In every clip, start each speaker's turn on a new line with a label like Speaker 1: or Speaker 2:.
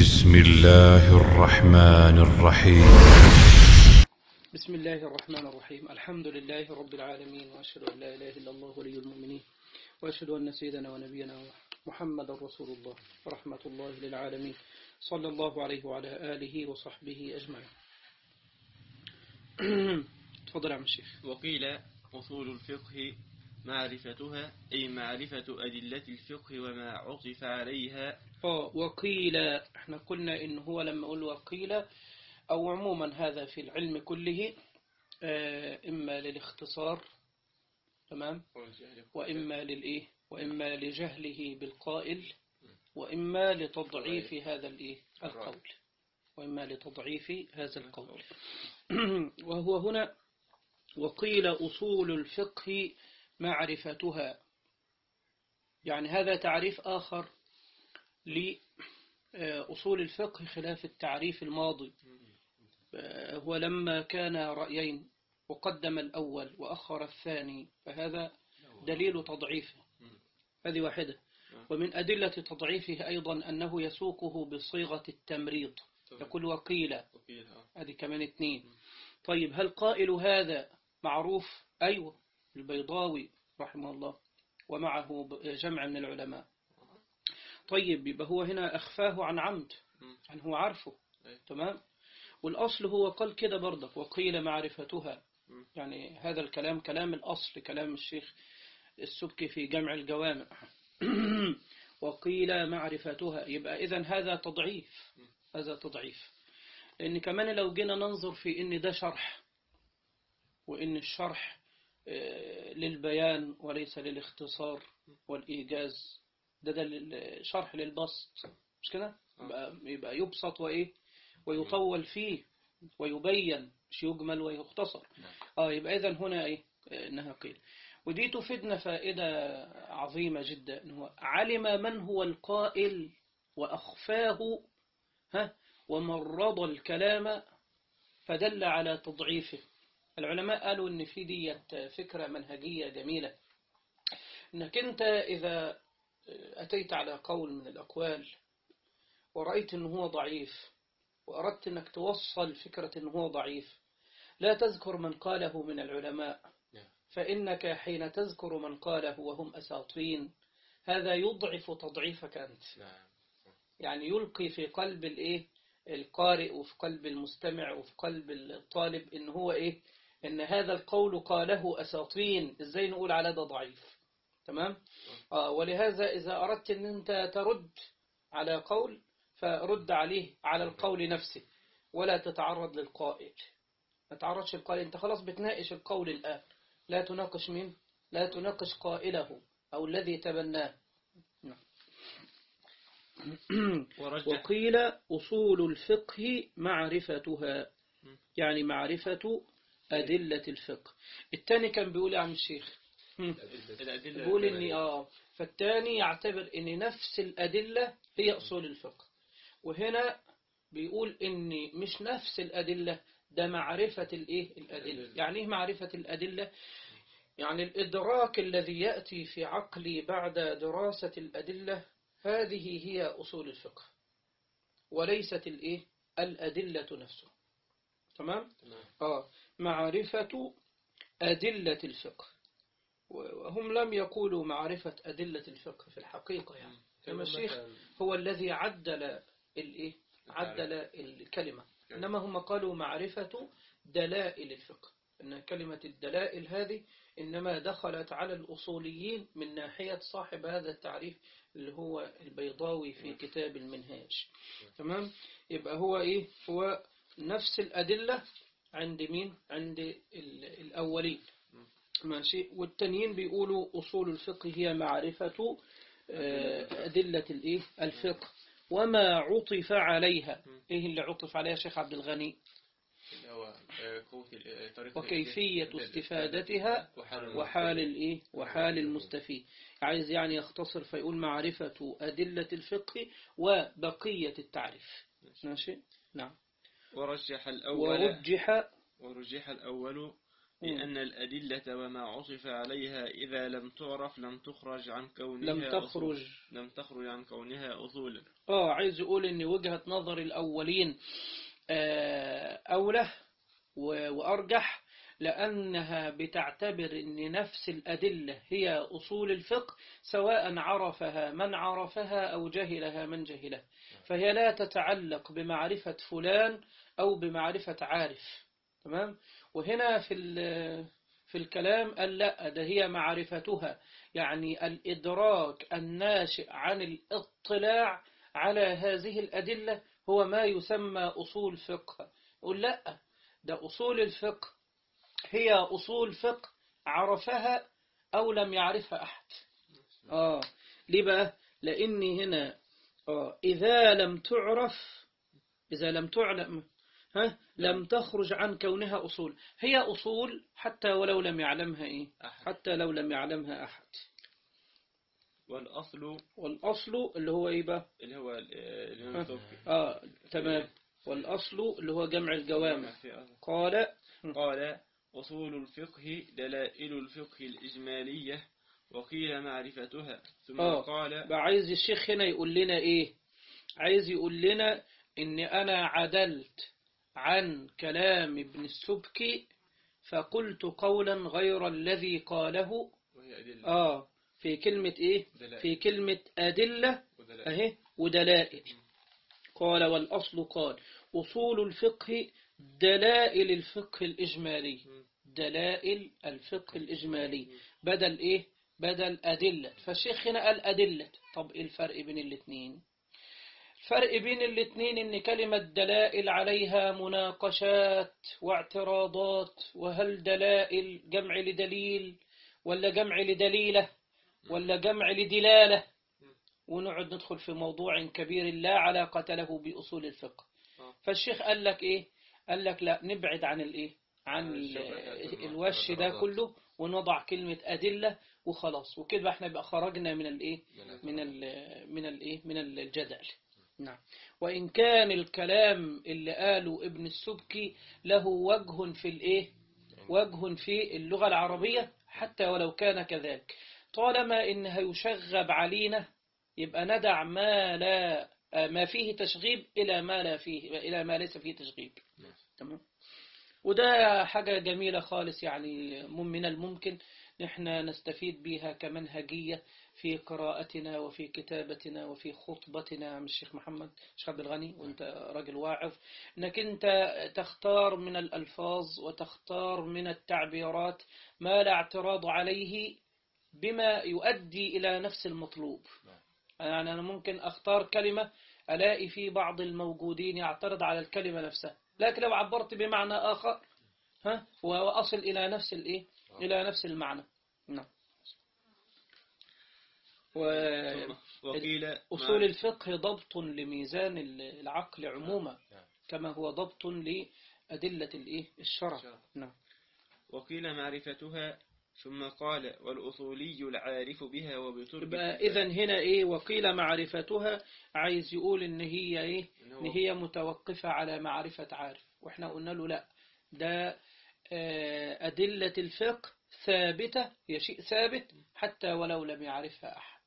Speaker 1: بسم الله الرحمن الرحيم
Speaker 2: بسم الله الرحمن الرحيم الحمد لله رب العالمين وأشهد أن لا إله إلا الله ولي المؤمنين وأشهد أن سيدنا ونبينا محمد رسول الله رحمة الله للعالمين صلى الله عليه وعلى آله وصحبه أجمعين تفضل يا عم الشيخ
Speaker 3: وقيل أصول الفقه معرفتها أي معرفة أدلة الفقه وما عطف عليها
Speaker 2: آه وقيل احنا قلنا إن هو لما أقول وقيل أو عموما هذا في العلم كله آه إما للاختصار تمام وإما للإيه وإما لجهله بالقائل وإما لتضعيف هذا الإيه القول وإما لتضعيف هذا القول وهو هنا وقيل أصول الفقه معرفتها يعني هذا تعريف آخر لأصول الفقه خلاف التعريف الماضي هو لما كان رأيين وقدم الأول وأخر الثاني فهذا دليل تضعيفه هذه واحدة ومن أدلة تضعيفه أيضا أنه يسوقه بصيغة التمريض يقول وقيل
Speaker 3: وقيل آه.
Speaker 2: هذه كمان اثنين طيب هل قائل هذا معروف أيوة البيضاوي رحمه الله ومعه جمع من العلماء طيب يبقى هو هنا أخفاه عن عمد عن هو عارفه
Speaker 3: أي.
Speaker 2: تمام والأصل هو قال كده برضك وقيل معرفتها
Speaker 3: مم.
Speaker 2: يعني هذا الكلام كلام الأصل كلام الشيخ السبكي في جمع الجوامع وقيل معرفتها يبقى إذن هذا تضعيف هذا تضعيف لأن كمان لو جينا ننظر في إن ده شرح وإن الشرح آه، للبيان وليس للاختصار والإيجاز ده ده الشرح للبسط مش كده يبقى, يبقى يبسط وإيه ويطول فيه ويبين مش يجمل ويختصر اه يبقى إذن هنا إيه آه، إنها قيل ودي تفيدنا فائدة عظيمة جدا إنه علم من هو القائل وأخفاه ها ومرض الكلام فدل على تضعيفه العلماء قالوا إن في ديت فكرة منهجية جميلة إنك أنت إذا أتيت على قول من الأقوال ورأيت إنه هو ضعيف وأردت إنك توصل فكرة إنه هو ضعيف لا تذكر من قاله من العلماء
Speaker 3: نعم.
Speaker 2: فإنك حين تذكر من قاله وهم أساطين هذا يضعف تضعيفك أنت
Speaker 3: نعم
Speaker 2: يعني يلقي في قلب الايه القارئ وفي قلب المستمع وفي قلب الطالب ان هو ايه ان هذا القول قاله اساطين ازاي نقول على ده ضعيف تمام آه ولهذا اذا اردت ان انت ترد على قول فرد عليه على القول نفسه ولا تتعرض للقائل ما تعرضش للقائل انت خلاص بتناقش القول الان لا تناقش مين لا تناقش قائله او الذي تبناه
Speaker 3: ورجح
Speaker 2: وقيل أصول الفقه معرفتها يعني معرفة أدلة الفقه الثاني كان بيقول يا عم الشيخ
Speaker 3: الأدلة
Speaker 2: بيقول إن آه فالثاني يعتبر إن نفس الأدلة هي أصول الفقه وهنا بيقول إن مش نفس الأدلة ده معرفة الإيه الأدلة يعني إيه معرفة الأدلة يعني الإدراك الذي يأتي في عقلي بعد دراسة الأدلة هذه هي أصول الفقه وليست الإيه الأدلة نفسها تمام
Speaker 3: تمام.
Speaker 2: آه معرفة أدلة الفقه وهم لم يقولوا معرفة أدلة الفقه في الحقيقة يعني كما الشيخ هو الذي عدل الإيه عدل الكلمة إنما هم قالوا معرفة دلائل الفقه أن كلمة الدلائل هذه إنما دخلت على الأصوليين من ناحية صاحب هذا التعريف اللي هو البيضاوي في كتاب المنهاج تمام يبقى هو إيه هو نفس الأدلة عند مين عند ال- الأولين ماشي والتانيين بيقولوا أصول الفقه هي معرفة آه، أدلة الإيه الفقه وما عطف عليها إيه اللي عطف عليها شيخ عبد الغني
Speaker 3: اللي هو آه، قوة ال- آه، طريقة
Speaker 2: وكيفية
Speaker 3: ال-
Speaker 2: استفادتها
Speaker 3: وحال
Speaker 2: وحال الإيه وحال المستفيد عايز يعني يختصر فيقول معرفة أدلة الفقه وبقية التعريف ماشي نعم
Speaker 3: ورجح الأول
Speaker 2: ورجح
Speaker 3: ورجح الأول لأن الأدلة وما عطف عليها إذا لم تعرف لم تخرج عن كونها
Speaker 2: لم
Speaker 3: أصول.
Speaker 2: تخرج
Speaker 3: لم تخرج عن كونها أصولا
Speaker 2: اه عايز يقول ان وجهة نظر الاولين آه، اولى و- وارجح لانها بتعتبر ان نفس الادلة هي اصول الفقه سواء عرفها من عرفها او جهلها من جهلها فهي لا تتعلق بمعرفة فلان او بمعرفة عارف تمام وهنا في ال- في الكلام قال لا ده هي معرفتها يعني الإدراك الناشئ عن الاطلاع على هذه الأدلة هو ما يسمى أصول فقه يقول لا ده أصول الفقه هي أصول فقه عرفها أو لم يعرفها أحد آه ليه بقى لأني هنا آه إذا لم تعرف إذا لم تعلم ها لم تخرج عن كونها أصول هي أصول حتى ولو لم يعلمها إيه
Speaker 3: أحد
Speaker 2: حتى لو لم يعلمها أحد
Speaker 3: والأصل
Speaker 2: والأصل اللي هو إيه بقى
Speaker 3: اللي هو ال- الإمام الطبري
Speaker 2: آه تمام والأصل اللي هو جمع الجوامع
Speaker 3: في أصل.
Speaker 2: قال
Speaker 3: قال أصول الفقه دلائل الفقه الإجمالية وقيل معرفتها ثم
Speaker 2: آه.
Speaker 3: قال
Speaker 2: بقى عايز الشيخ هنا يقول لنا إيه عايز يقول لنا إن أنا عدلت عن كلام ابن السبكي فقلت قولا غير الذي قاله
Speaker 3: وهي أدلة
Speaker 2: آه في كلمة إيه
Speaker 3: دلائل
Speaker 2: في كلمة أدلة
Speaker 3: ودلائل
Speaker 2: أهي ودلائل قال والأصل قال أصول الفقه دلائل الفقه الإجمالي دلائل الفقه الإجمالي بدل إيه بدل أدلة فالشيخ هنا قال أدلة طب إيه الفرق بين الاثنين الفرق بين الاثنين إن كلمة دلائل عليها مناقشات واعتراضات وهل دلائل جمع لدليل ولا جمع لدليلة ولا جمع لدلالة ونقعد ندخل في موضوع كبير لا علاقة له بأصول الفقه
Speaker 3: آه.
Speaker 2: فالشيخ قال لك إيه قال لك لا نبعد عن الإيه عن
Speaker 3: عن
Speaker 2: ال-
Speaker 3: الشبهات
Speaker 2: الوش ده
Speaker 4: والمعترضات.
Speaker 2: كله ونضع كلمة أدلة وخلاص وكده احنا بقى خرجنا من الإيه من ال من الإيه من الجدل نعم وإن كان الكلام اللي قاله ابن السبكي له وجه في الإيه وجه في اللغة العربية حتى ولو كان كذلك طالما إنها يشغب علينا يبقى ندع ما لا ما فيه تشغيب إلى ما لا فيه إلى ما ليس فيه تشغيب تمام وده حاجة جميلة خالص يعني مم- من الممكن نحن نستفيد بها كمنهجية في قراءتنا وفي كتابتنا وفي خطبتنا عم الشيخ محمد الشيخ عبد الغني وانت راجل واعظ انك انت تختار من الألفاظ وتختار من التعبيرات ما لا اعتراض عليه بما يؤدي إلى نفس المطلوب يعني أنا ممكن أختار كلمة ألاقي في بعض الموجودين يعترض على الكلمة نفسها لكن لو عبرت بمعنى آخر ها وأصل إلى نفس الإيه إلى نفس المعنى نعم وأصول
Speaker 3: وقيل
Speaker 2: الفقه ضبط لميزان العقل عموما
Speaker 4: نعم.
Speaker 2: كما هو ضبط لأدلة الإيه الشرع
Speaker 3: الشرع.
Speaker 2: نعم
Speaker 3: وقيل معرفتها ثم قال والأصولي العارف بها وبترك
Speaker 2: يبقى إذا هنا إيه وقيل معرفتها عايز يقول إن هي إيه
Speaker 3: إن هو-
Speaker 2: إن هي متوقفة على معرفة عارف وإحنا قلنا له لا ده آه، أدلة الفقه ثابتة هي شيء ثابت حتى ولو لم يعرفها أحد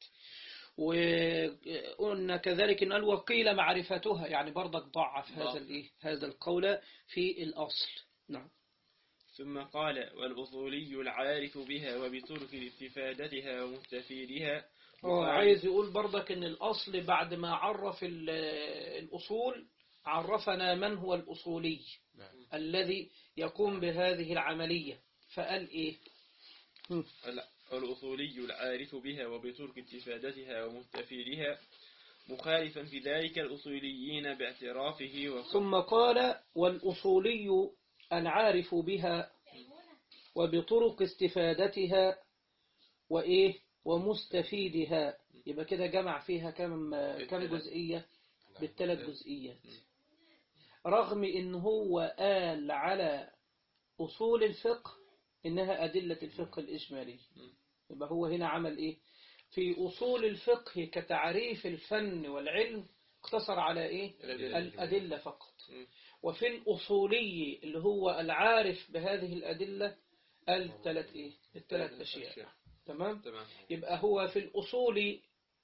Speaker 2: وقلنا كذلك إن قال وقيل معرفتها يعني برضك ضعف هذا
Speaker 3: ضعف.
Speaker 2: الإيه هذا القول في الأصل نعم
Speaker 3: ثم قال والأصولي العارف بها وبترك استفادتها ومستفيدها
Speaker 2: هو عايز يقول برضك ان الاصل بعد ما عرف ال- الاصول عرفنا من هو الاصولي
Speaker 4: نعم.
Speaker 2: الذي يقوم بهذه العملية فقال ايه
Speaker 3: لا، والأصولي العارف بها وبترك استفادتها ومستفيدها مخالفا في ذلك الأصوليين باعترافه وقول
Speaker 2: ثم قال والاصولي العارف بها وبطرق استفادتها وايه ومستفيدها يبقى كده جمع فيها كم كم جزئية بالثلاث جزئيات رغم ان هو قال على اصول الفقه انها ادله الفقه الاجمالي يبقى هو هنا عمل ايه في اصول الفقه كتعريف الفن والعلم اقتصر على ايه
Speaker 4: الأدلة.
Speaker 2: الادله فقط
Speaker 3: م.
Speaker 2: وفي الاصولي اللي هو العارف بهذه الادله قال ثلاث إيه الثلاث أشياء
Speaker 3: أشياء.
Speaker 2: تمام
Speaker 3: تمام
Speaker 2: يبقى هو في الأصول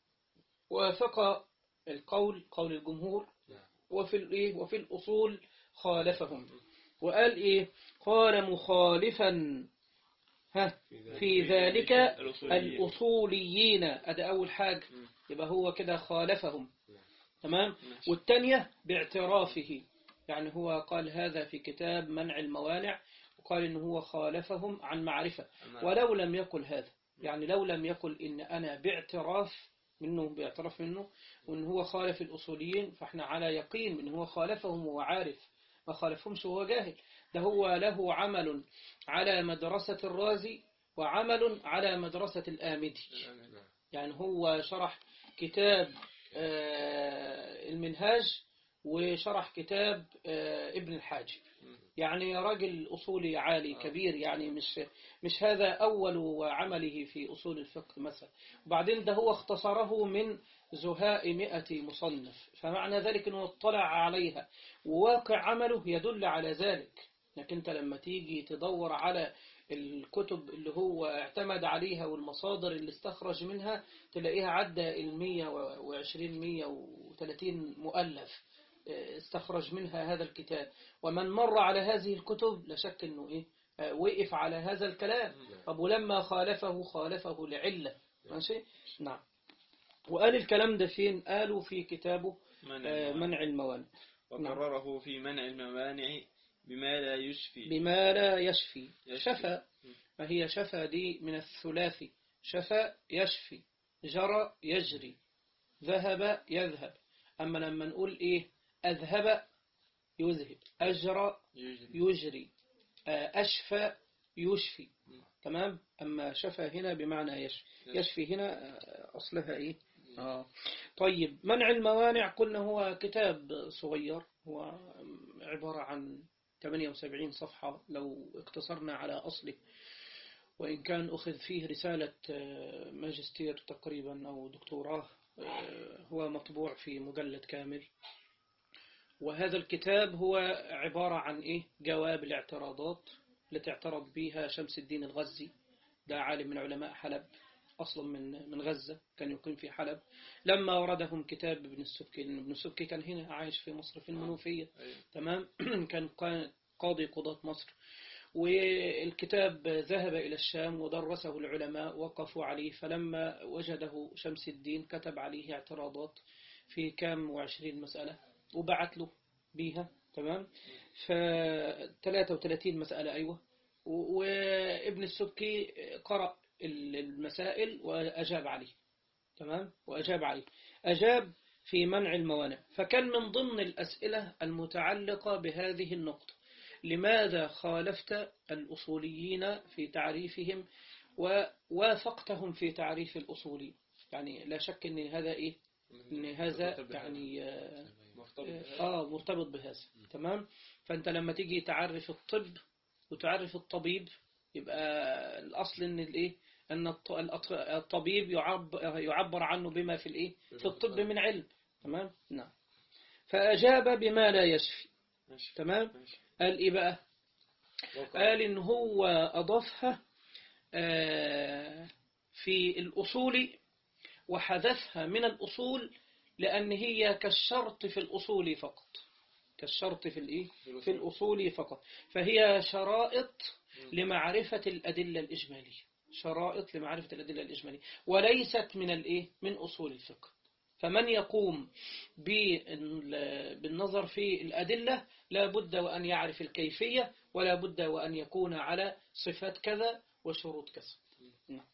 Speaker 2: وافق القول قول الجمهور
Speaker 3: نعم.
Speaker 2: وفي الإيه وفي الأصول خالفهم وقال إيه قال مخالفا ها في ذلك
Speaker 3: الأصوليين.
Speaker 2: الأصوليين هذا أول حاجة
Speaker 3: مم.
Speaker 2: يبقى هو كده خالفهم
Speaker 3: نعم.
Speaker 2: تمام
Speaker 3: ماشي.
Speaker 2: والثانية باعترافه يعني هو قال هذا في كتاب منع الموانع وقال إن هو خالفهم عن معرفة
Speaker 3: نعم.
Speaker 2: ولو لم يقل هذا يعني لو لم يقل إن أنا باعتراف منه باعتراف منه وإن هو خالف الأصوليين فإحنا على يقين إن هو خالفهم وهو عارف ما خالفهمش وهو جاهل ده هو له عمل على مدرسة الرازي وعمل على مدرسة الآمدي
Speaker 3: نعم.
Speaker 2: يعني هو شرح كتاب آه، المنهاج وشرح كتاب آه، ابن الحاجب يعني راجل أصولي عالي كبير يعني مش مش هذا أول عمله في أصول الفقه مثلا وبعدين ده هو اختصره من زهاء مئة مصنف فمعنى ذلك أنه اطلع عليها وواقع عمله يدل على ذلك لكن أنت لما تيجي تدور على الكتب اللي هو اعتمد عليها والمصادر اللي استخرج منها تلاقيها عدى المية وعشرين مية وثلاثين مؤلف اه، استخرج منها هذا الكتاب ومن مر على هذه الكتب لا شك أنه إيه اه، وقف على هذا الكلام طب ولما خالفه خالفه لعلة ماشي نعم وقال الكلام ده فين قالوا في كتابه
Speaker 3: منع
Speaker 2: اه،
Speaker 3: الموانع.
Speaker 2: منع الموانع
Speaker 3: وقرره في منع الموانع بما لا يشفي
Speaker 2: بما لا يشفي
Speaker 3: يشفي.
Speaker 2: شفى ما هي شفى دي من الثلاثي شفى يشفي جرى يجري ذهب يذهب أما لما نقول إيه أذهب يذهب أجرى
Speaker 3: يجري
Speaker 2: يجري آه، أشفى يشفي تمام أما شفى هنا بمعنى يشفي يشفي هنا آه، أصلها إيه آه. طيب منع الموانع قلنا هو كتاب صغير هو عبارة عن 78 صفحة لو اقتصرنا على أصله وإن كان أخذ فيه رسالة آه، ماجستير تقريبا أو دكتوراه آه، هو مطبوع في مجلد كامل وهذا الكتاب هو عبارة عن إيه جواب الاعتراضات التي اعترض بها شمس الدين الغزي ده عالم من علماء حلب أصلا من من غزة كان يقيم في حلب لما وردهم كتاب ابن السبكي لأن ابن السبكي كان هنا عايش في مصر في المنوفية
Speaker 3: أيوة.
Speaker 2: تمام كان قا- قاضي قضاة مصر والكتاب ذهب إلى الشام ودرسه العلماء وقفوا عليه فلما وجده شمس الدين كتب عليه اعتراضات في كام وعشرين مسألة وبعت له بيها تمام ف 33 مسألة أيوة و- وابن السبكي قرأ ال- المسائل وأجاب عليه تمام وأجاب عليه أجاب في منع الموانع فكان من ضمن الأسئلة المتعلقة بهذه النقطة لماذا خالفت الأصوليين في تعريفهم ووافقتهم في تعريف الأصولي يعني لا شك أن هذا إيه أن هذا يعني آه،
Speaker 3: مرتبط
Speaker 2: آه مرتبط بهذا تمام فأنت لما تيجي تعرف الطب وتعرف الطبيب يبقى الأصل أن الإيه أن الط- الأط- الطبيب يعبر, يعبر عنه بما في الإيه في الطب من علم تمام نعم فأجاب بما لا يشفي
Speaker 3: ماشي
Speaker 2: تمام
Speaker 3: ماشي
Speaker 2: قال إيه بقى
Speaker 3: وقع.
Speaker 2: قال إن هو أضافها آه، في الأصول وحذفها من الأصول لأن هي كالشرط في الأصول فقط كالشرط في الإيه؟ في الأصول فقط فهي شرائط لمعرفة الأدلة الإجمالية شرائط لمعرفة الأدلة الإجمالية وليست من الإيه؟ من أصول الفقه فمن يقوم بال- بالنظر في الأدلة لا بد وأن يعرف الكيفية ولا بد وأن يكون على صفات كذا وشروط كذا نعم.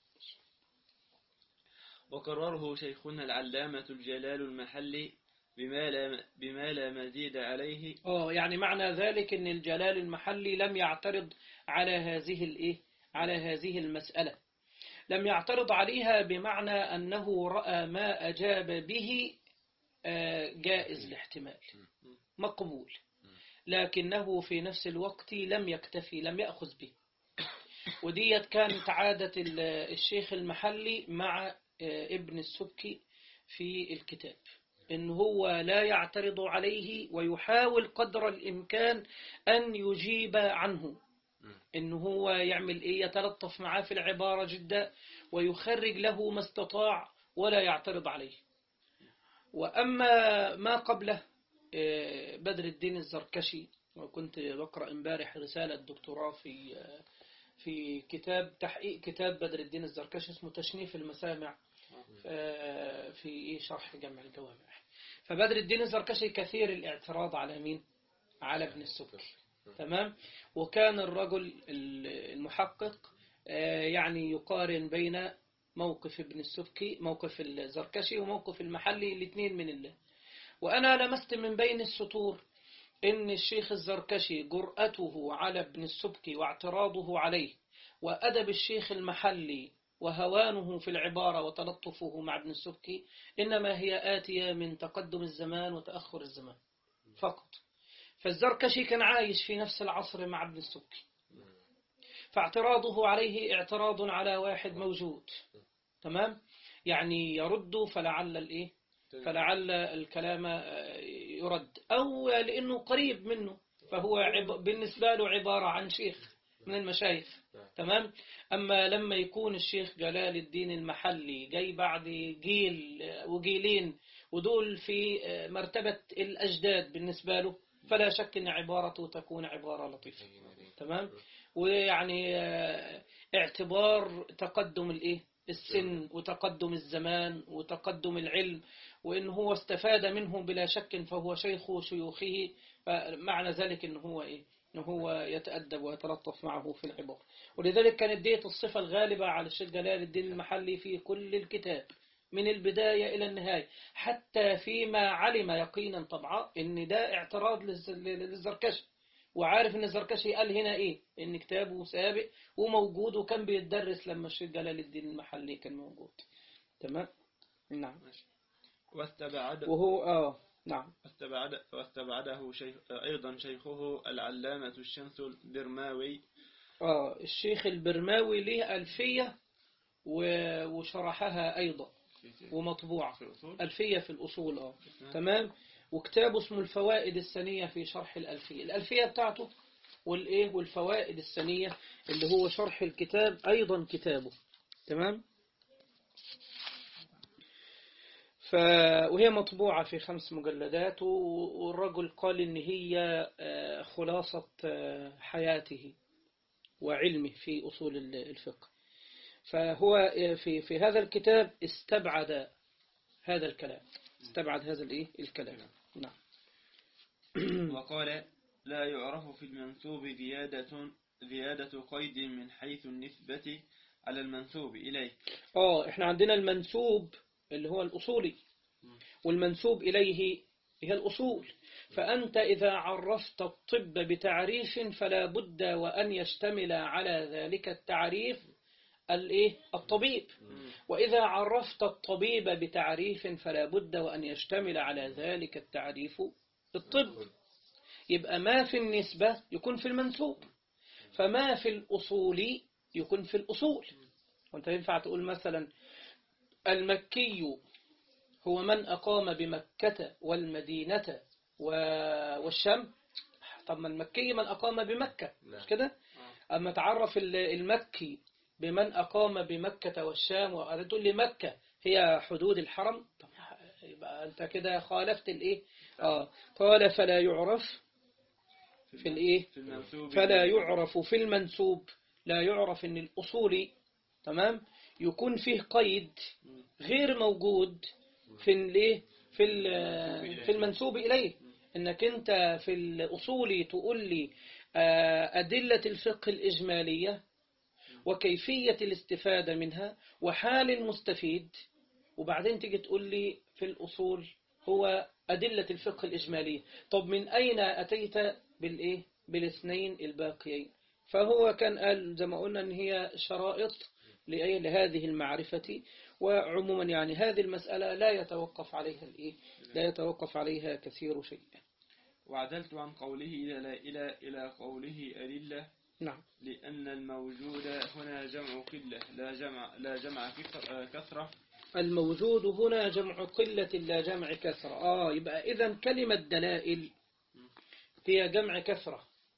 Speaker 3: وقرره شيخنا العلامة الجلال المحلي بما لا, بما لا مزيد عليه
Speaker 2: اه يعني معنى ذلك ان الجلال المحلي لم يعترض على هذه الايه على هذه المسألة لم يعترض عليها بمعنى أنه رأى ما أجاب به آه، جائز الاحتمال مقبول لكنه في نفس الوقت لم يكتفي لم يأخذ به وديت كانت عادة ال- الشيخ المحلي مع آه، ابن السبكي في الكتاب إن هو لا يعترض عليه ويحاول قدر الإمكان أن يجيب عنه إن هو يعمل إيه يتلطف معاه في العبارة جدا ويخرج له ما استطاع ولا يعترض عليه وأما ما قبله آه، بدر الدين الزركشي وكنت بقرأ امبارح رسالة دكتوراه في آه، في كتاب تحقيق كتاب بدر الدين الزركشي اسمه تشنيف المسامع آه، في إيه شرح جمع الجوامع فبدر الدين الزركشي كثير الاعتراض على مين على ابن السكي تمام وكان الرجل المحقق آه، يعني يقارن بين موقف ابن السبكي موقف الزركشي وموقف المحلي الاثنين من الله وأنا لمست من بين السطور إن الشيخ الزركشي جرأته على ابن السبكي واعتراضه عليه وأدب الشيخ المحلي وهوانه في العبارة وتلطفه مع ابن السبكي إنما هي آتية من تقدم الزمان وتأخر الزمان فقط فالزركشي كان عايش في نفس العصر مع ابن السبكي فاعتراضه عليه اعتراض على واحد موجود تمام يعني يرد فلعل الايه فلعل الكلام يرد أو لأنه قريب منه فهو عب... بالنسبة له عبارة عن شيخ من المشايخ تمام أما لما يكون الشيخ جلال الدين المحلي جاي بعد جيل وجيلين ودول في مرتبة الأجداد بالنسبة له فلا شك أن عبارته تكون عبارة لطيفة تمام ويعني اعتبار تقدم الايه السن وتقدم الزمان وتقدم العلم وإن هو استفاد منه بلا شك فهو شيخ شيوخه فمعنى ذلك إن هو إيه إن هو يتأدب ويتلطف معه في العبارة ولذلك كانت ديت الصفة الغالبة على الشيخ جلال الدين المحلي في كل الكتاب من البداية إلى النهاية حتى فيما علم يقينا طبعا إن ده اعتراض للزركشي وعارف إن الزركشي قال هنا إيه إن كتابه سابق وموجود وكان بيتدرس لما الشيخ جلال الدين المحلي كان موجود تمام نعم
Speaker 3: واستبعد
Speaker 2: وهو آه نعم
Speaker 3: واستبعد واستبعده شيخ أيضا شيخه العلامة الشمس البرماوي
Speaker 2: آه الشيخ البرماوي له ألفية و- وشرحها أيضا ومطبوعة
Speaker 3: في الأصول
Speaker 2: ألفية في الأصول آه تمام وكتابه اسمه الفوائد السنية في شرح الألفية الألفية بتاعته والإيه والفوائد السنية اللي هو شرح الكتاب أيضا كتابه تمام ف... وهي مطبوعة في خمس مجلدات و- والرجل قال إن هي آه، خلاصة آه، حياته وعلمه في أصول ال- الفقه فهو آه، في في هذا الكتاب استبعد هذا الكلام استبعد هذا الايه الكلام نعم
Speaker 3: وقال لا يعرف في المنسوب زيادة زيادة قيد من حيث النسبة على المنسوب إليه
Speaker 2: اه احنا عندنا المنسوب اللي هو الأصولي والمنسوب إليه هي الأصول فأنت إذا عرفت الطب بتعريف فلا بد وأن يشتمل على ذلك التعريف الإيه الطبيب وإذا عرفت الطبيب بتعريف فلا بد وأن يشتمل على ذلك التعريف الطب يبقى ما في النسبة يكون في المنسوب فما في الأصول يكون في الأصول وانت ينفع تقول مثلا المكي هو من أقام بمكة والمدينة و- والشام طب ما المكي من أقام بمكة مش كده أما تعرف ال- المكي بمن أقام بمكة والشام وقال تقول لي مكة هي حدود الحرم طب يبقى أنت كده خالفت الإيه آه قال فلا يعرف في الإيه
Speaker 3: في المنسوب
Speaker 2: فلا يعرف في المنسوب لا يعرف ان الأصولي تمام يكون فيه قيد غير موجود في الايه في ال- في المنسوب إليه انك انت في الأصولي تقول لي آه، أدلة الفقه الإجمالية وكيفية الاستفادة منها وحال المستفيد وبعدين تيجي تقول لي في الأصول هو أدلة الفقه الإجمالية طب من أين أتيت بالإيه بالاثنين الباقيين فهو كان قال زي ما قلنا أن هي شرائط لأيه لهذه المعرفة وعموما يعني هذه المسألة لا يتوقف عليها الإيه لا يتوقف عليها كثير شيء
Speaker 3: وعدلت عن قوله إلى إلى إلى قوله أدلة
Speaker 2: نعم
Speaker 3: لأن الموجود هنا جمع قلة لا جمع لا جمع كثر- آه، كثرة
Speaker 2: الموجود هنا جمع قلة لا جمع كثرة آه يبقى إذا كلمة دلائل هي جمع كثرة
Speaker 3: آه.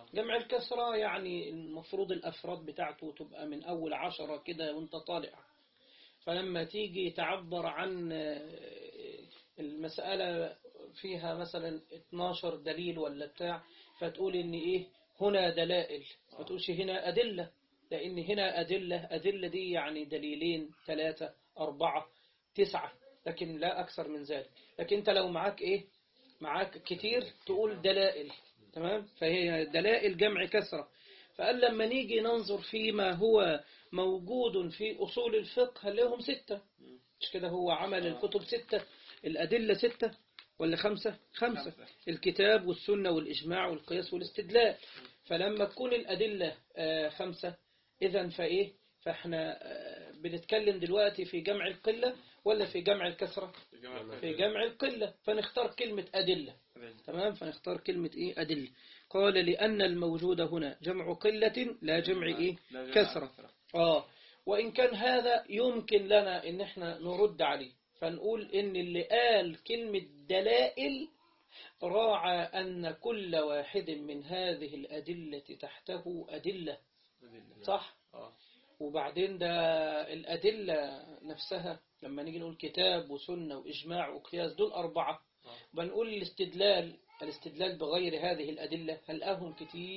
Speaker 2: جمع الكسرة يعني المفروض الأفراد بتاعته تبقى من أول عشرة كده وانت طالع فلما تيجي تعبر عن آه، المسألة فيها مثلا 12 دليل ولا بتاع فتقول إن إيه هنا دلائل ما تقولش هنا أدلة لأن هنا أدلة أدلة دي يعني دليلين ثلاثة أربعة تسعة لكن لا أكثر من ذلك لكن أنت لو معاك إيه معاك كتير تقول دلائل تمام فهي دلائل جمع كسرة فقال لما نيجي ننظر فيما هو موجود في أصول الفقه هنلاقيهم ستة مش كده هو عمل الكتب ستة الأدلة ستة ولا خمسة خمسة
Speaker 3: خمسة.
Speaker 2: الكتاب والسنة والإجماع والقياس والاستدلال فلما تكون الأدلة آه، خمسة إذا فإيه فإحنا آه، بنتكلم دلوقتي في جمع القلة ولا في جمع الكسرة في جمع القلة فنختار كلمة أدلة تمام فنختار كلمة إيه أدلة قال لأن الموجود هنا جمع قلة لا جمع إيه
Speaker 3: لا جمع
Speaker 2: كسرة آه وإن كان هذا يمكن لنا إن إحنا نرد عليه فنقول إن اللي قال كلمة دلائل راعى أن كل واحد من هذه الأدلة تحته أدلة صح
Speaker 3: اه
Speaker 2: وبعدين ده الأدلة نفسها لما نيجي نقول كتاب وسنة وإجماع وقياس دول أربعة بنقول الاستدلال الاستدلال بغير هذه الأدلة هلقاهم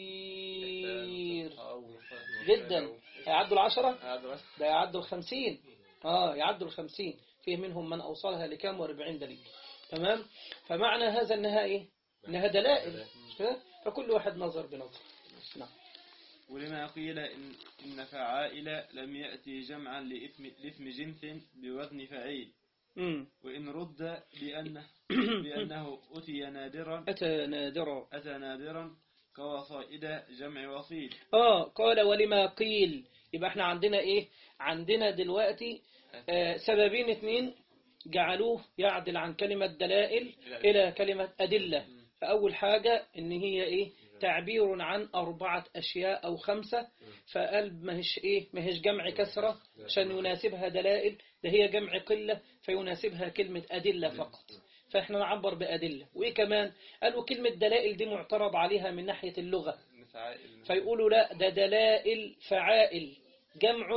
Speaker 2: كتير جدا هيعدوا العشرة ده يعدوا الخمسين اه يعدوا الخمسين فيه منهم من أوصلها لكام واربعين دليل تمام فمعنى هذا أنها إيه أنها دلائل مش كده؟ فكل واحد نظر بنظر نعم
Speaker 3: ولما قيل إن, إن فعائل لم يأتي جمعا لإثم, لإثم جنس بوزن فعيل
Speaker 2: مم.
Speaker 3: وإن رد بأنه, بأنه أتي نادرا
Speaker 2: أتى نادرا
Speaker 3: أتى نادرا كوصائد جمع وصيد
Speaker 2: آه قال ولما قيل يبقى احنا عندنا ايه عندنا دلوقتي آه سببين اتنين جعلوه يعدل عن كلمة دلائل إلى كلمة أدلة فأول حاجة إن هي إيه تعبير عن أربعة أشياء أو خمسة فقال ما هيش إيه ما هيش جمع كسرة عشان يناسبها دلائل ده هي جمع قلة فيناسبها كلمة أدلة فقط فإحنا نعبر بأدلة وإيه كمان قالوا كلمة دلائل دي معترض عليها من ناحية اللغة فيقولوا لا ده دلائل فعائل جمع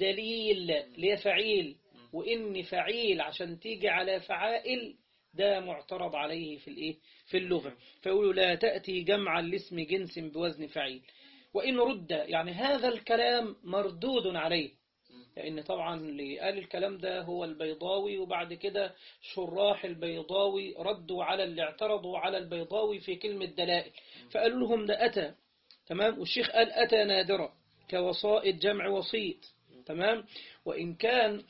Speaker 2: لدليل لفعيل وإن فعيل عشان تيجي على فعائل ده معترض عليه في الإيه في اللغة فيقولوا لا تأتي جمعا لاسم جنس بوزن فعيل وإن رد يعني هذا الكلام مردود عليه لأن طبعا اللي قال الكلام ده هو البيضاوي وبعد كده شراح البيضاوي ردوا على اللي اعترضوا على البيضاوي في كلمة دلائل فقالوا لهم ده أتى تمام والشيخ قال أتى نادرا كوسائط جمع وسيط تمام وإن كان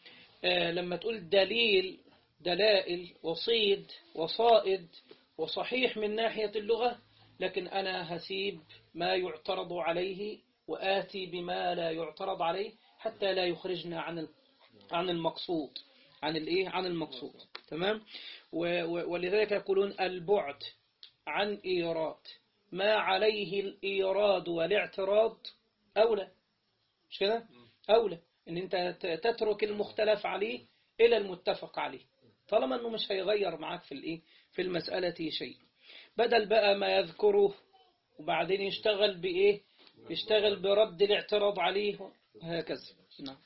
Speaker 2: آه لما تقول دليل دلائل وصيد وصائد وصحيح من ناحية اللغة لكن أنا هسيب ما يعترض عليه وآتي بما لا يعترض عليه حتى لا يخرجنا عن عن المقصود عن الايه عن المقصود تمام و- و- ولذلك يقولون البعد عن إيراد ما عليه الإيراد والاعتراض أولى مش كده أولى إن أنت ت- تترك المختلف عليه إلى المتفق عليه طالما أنه مش هيغير معاك في الإيه في المسألة شيء بدل بقى ما يذكره وبعدين يشتغل بإيه يشتغل برد الاعتراض عليه هكذا نعم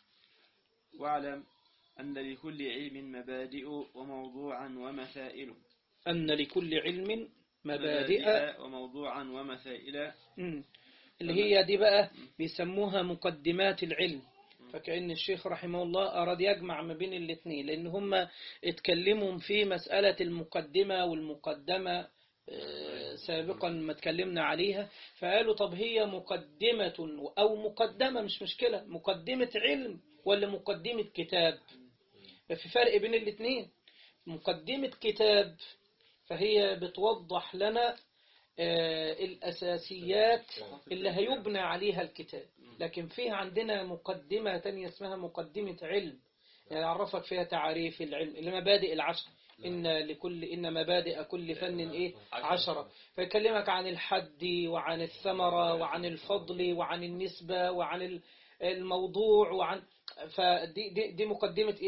Speaker 3: واعلم أن لكل علم مبادئ وموضوعا ومسائل
Speaker 2: أن لكل علم مبادئ
Speaker 3: وموضوعا ومسائل
Speaker 2: مم. اللي هي دي بقى بيسموها مقدمات العلم فكأن الشيخ رحمه الله أراد يجمع ما بين الاثنين لأن هم اتكلموا في مسألة المقدمة والمقدمة آه، سابقا ما اتكلمنا عليها فقالوا طب هي مقدمة أو مقدمة مش مشكلة مقدمة علم ولا مقدمة كتاب ففي فرق بين الاثنين مقدمة كتاب فهي بتوضح لنا آه، الأساسيات اللي هيبنى عليها الكتاب لكن فيه عندنا مقدمة تانية اسمها مقدمة علم يعني يعرفك فيها تعريف العلم المبادئ العشر إن لكل إن مبادئ كل فن إيه عشرة فيكلمك عن الحد وعن الثمرة وعن الفضل وعن النسبة وعن ال- الموضوع وعن فدي دي, دي مقدمة إيه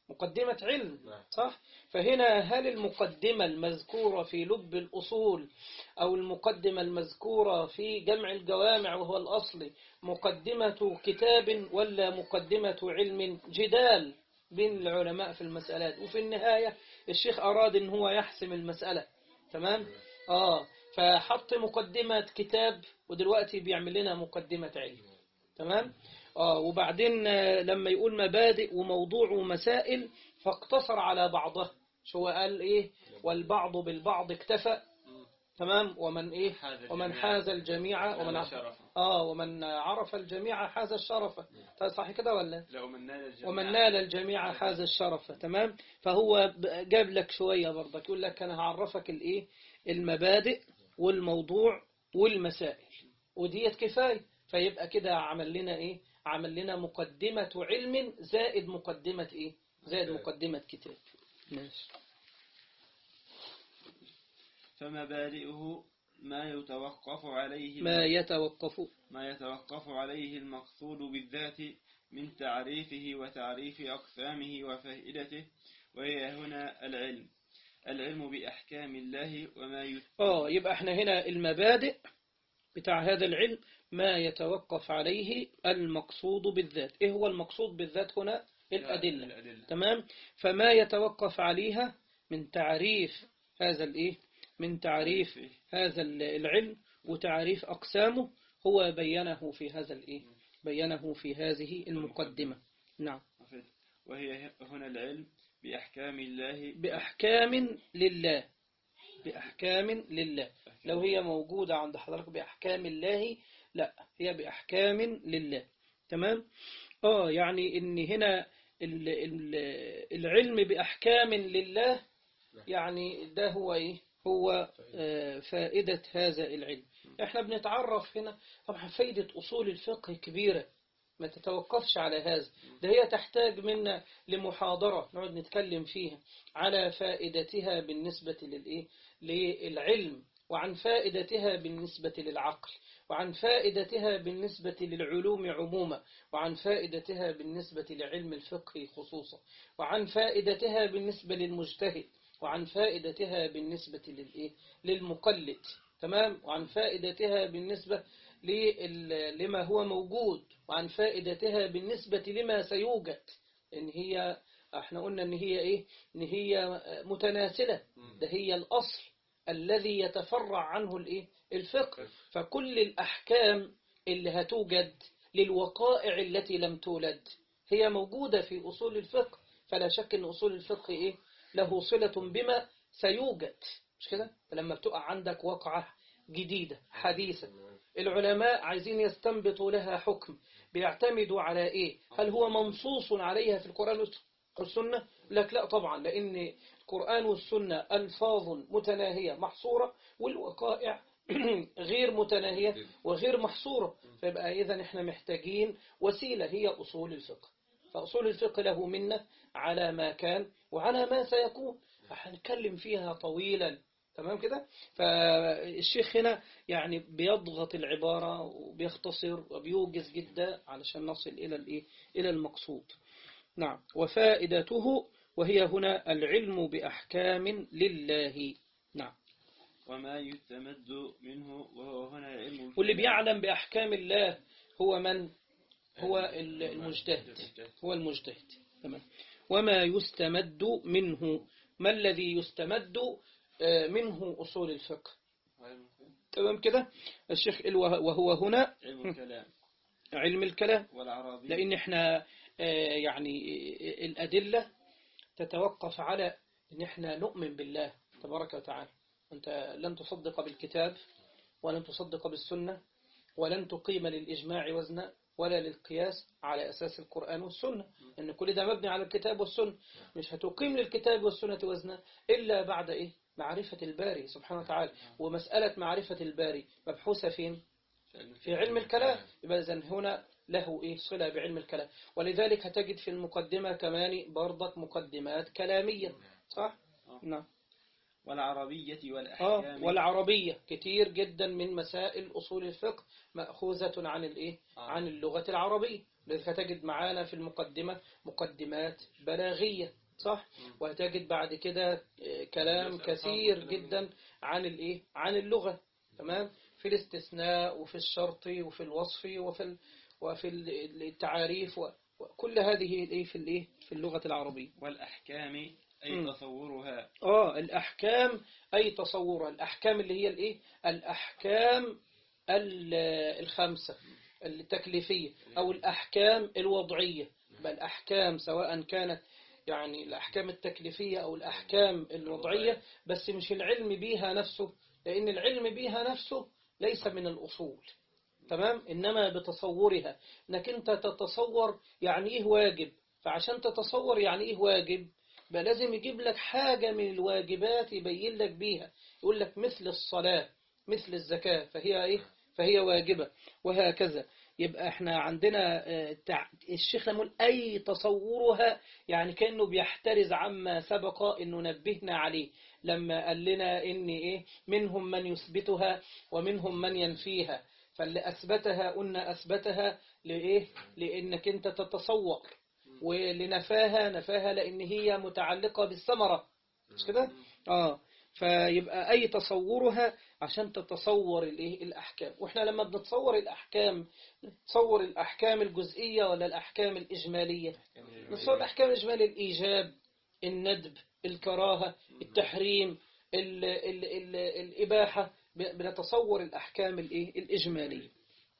Speaker 2: مقدمة علم
Speaker 4: نعم.
Speaker 2: صح فهنا هل المقدمة المذكورة في لب الأصول أو المقدمة المذكورة في جمع الجوامع وهو الأصل مقدمة كتاب ولا مقدمة علم جدال بين العلماء في المسألات وفي النهاية الشيخ أراد أن هو يحسم المسألة تمام آه فحط مقدمة كتاب ودلوقتي بيعمل لنا مقدمة علم تمام آه وبعدين آه، لما يقول مبادئ وموضوع ومسائل فاقتصر على بعضه شو هو قال ايه والبعض بالبعض اكتفى تمام ومن ايه
Speaker 3: حاز
Speaker 2: ومن
Speaker 3: الجميع.
Speaker 2: حاز الجميع ومن
Speaker 3: حاز
Speaker 2: عرف
Speaker 3: الشرف.
Speaker 2: اه ومن عرف الجميع حاز الشرف طيب صح كده ولا
Speaker 3: لا ومن نال الجميع
Speaker 2: ومن نال الجميع حاز الشرف تمام فهو ب- جاب لك شوية برضك يقول لك أنا هعرفك الإيه المبادئ والموضوع والمسائل وديت كفاية فيبقى كده عمل لنا إيه عمل لنا مقدمة علم زائد مقدمة إيه زائد مقدمة كتاب ماشي
Speaker 3: فمبادئه ما يتوقف عليه
Speaker 2: ما يتوقف
Speaker 3: ما يتوقف عليه المقصود بالذات من تعريفه وتعريف أقسامه وفائدته وهي هنا العلم العلم بأحكام الله وما يت...
Speaker 2: اه يبقى احنا هنا المبادئ بتاع هذا العلم ما يتوقف عليه المقصود بالذات ايه هو المقصود بالذات هنا الأدلة
Speaker 3: الأدلة
Speaker 2: تمام فما يتوقف عليها من تعريف هذا الايه من تعريف
Speaker 3: تعريفه.
Speaker 2: هذا ال- العلم وتعريف أقسامه هو بينه في هذا الايه بينه في هذه المقدمة نعم
Speaker 3: وهي هنا العلم بأحكام الله
Speaker 2: بأحكام لله بأحكام لله لو هي موجودة عند حضرتك بأحكام الله لا هي بأحكام لله تمام آه يعني إن هنا ال- ال- العلم بأحكام لله يعني ده هو إيه هو آه، فائدة هذا العلم احنا بنتعرف هنا طبعا فائدة أصول الفقه كبيرة ما تتوقفش على هذا ده هي تحتاج منا لمحاضرة نقعد نتكلم فيها على فائدتها بالنسبة للإيه للعلم وعن فائدتها بالنسبة للعقل وعن فائدتها بالنسبة للعلوم عموما وعن فائدتها بالنسبة لعلم الفقه خصوصا وعن فائدتها بالنسبة للمجتهد وعن فائدتها بالنسبة للإيه للمقلد تمام وعن فائدتها بالنسبة لل- لما هو موجود وعن فائدتها بالنسبة لما سيوجد إن هي احنا قلنا ان هي ايه ان هي متناسلة ده هي الاصل الذي يتفرع عنه الايه الفقه فكل الاحكام اللي هتوجد للوقائع التي لم تولد هي موجودة في اصول الفقه فلا شك ان اصول الفقه ايه له صلة بما سيوجد مش كده فلما بتقع عندك وقعة جديدة حديثة العلماء عايزين يستنبطوا لها حكم بيعتمدوا على ايه هل هو منصوص عليها في القرآن والسنة لك لا طبعا لان القرآن والسنة ألفاظ متناهية محصورة والوقائع غير متناهية وغير محصورة فيبقى إذا إحنا محتاجين وسيلة هي أصول الفقه فأصول الفقه له منة على ما كان وعلى ما سيكون هنتكلم فيها طويلا تمام كده فالشيخ هنا يعني بيضغط العبارة وبيختصر وبيوجز جدا علشان نصل إلى الإيه إلى المقصود نعم وفائدته وهي هنا العلم بأحكام لله نعم
Speaker 3: وما يستمد منه وهو هنا علم
Speaker 2: واللي بيعلم بأحكام الله هو من هو ال- المجتهد هو المجتهد تمام وما يستمد منه ما الذي يستمد آه، منه أصول الفقه تمام كده الشيخ قال وه- وهو هنا
Speaker 3: علم الكلام
Speaker 2: علم الكلام
Speaker 3: والعربي
Speaker 2: لأن احنا آه، يعني آه، الأدلة تتوقف على أن احنا نؤمن بالله تبارك وتعالى أنت لن تصدق بالكتاب ولن تصدق بالسنة ولن تقيم للإجماع وزنا ولا للقياس على أساس القرآن والسنة أن كل ده مبني على الكتاب والسنة مش هتقيم للكتاب والسنة وزنا إلا بعد إيه معرفة الباري سبحانه وتعالى ومسألة معرفة الباري مبحوثة فين في علم الكلام يبقى إذن هنا له إيه صلة بعلم الكلام ولذلك هتجد في المقدمة كمان برضك مقدمات كلامية صح؟ نعم
Speaker 3: والعربية
Speaker 2: آه
Speaker 3: والأحكام
Speaker 2: والعربية كتير جدا من مسائل أصول الفقه مأخوذة عن الإيه؟
Speaker 3: آه.
Speaker 2: عن اللغة العربية لذلك تجد معانا في المقدمة مقدمات بلاغية صح وهتجد بعد كده آه، كلام
Speaker 3: مسألة
Speaker 2: كثير
Speaker 3: صعبة كده.
Speaker 2: جدا عن الإيه؟ عن اللغة تمام في الاستثناء وفي الشرط وفي الوصف وفي ال... وفي ال- التعاريف و- وكل هذه الإيه في الإيه في اللغة العربية
Speaker 3: والأحكام أي
Speaker 2: مم.
Speaker 3: تصورها
Speaker 2: آه الأحكام أي تصورها الأحكام اللي هي الإيه الأحكام ال- الخمسة التكليفية أو الأحكام الوضعية بل الأحكام سواء كانت يعني الأحكام التكليفية أو الأحكام الوضعية بس مش العلم بيها نفسه لأن العلم بيها نفسه ليس من الأصول تمام إنما بتصورها إنك أنت تتصور يعني إيه واجب فعشان تتصور يعني إيه واجب بقى لازم يجيب لك حاجة من الواجبات يبين لك بيها يقول لك مثل الصلاة مثل الزكاة فهي إيه فهي واجبة وهكذا يبقى احنا عندنا آه، تع- الشيخ لما يقول أي تصورها يعني كأنه بيحترز عما سبق أنه نبهنا عليه لما قال لنا إن إيه منهم من يثبتها ومنهم من ينفيها فاللي أثبتها قلنا أثبتها لإيه لأنك أنت تتصور ولنفاها نفاها لأن هي متعلقة بالثمرة مش كده؟ آه فيبقى أي تصورها عشان تتصور الإيه الأحكام وإحنا لما بنتصور الأحكام نتصور الأحكام الجزئية ولا الأحكام الإجمالية نتصور الأحكام الإجمالية الإيجاب الندب الكراهة التحريم ال ال ال الإباحة ب- بنتصور الأحكام الإيه الإجمالية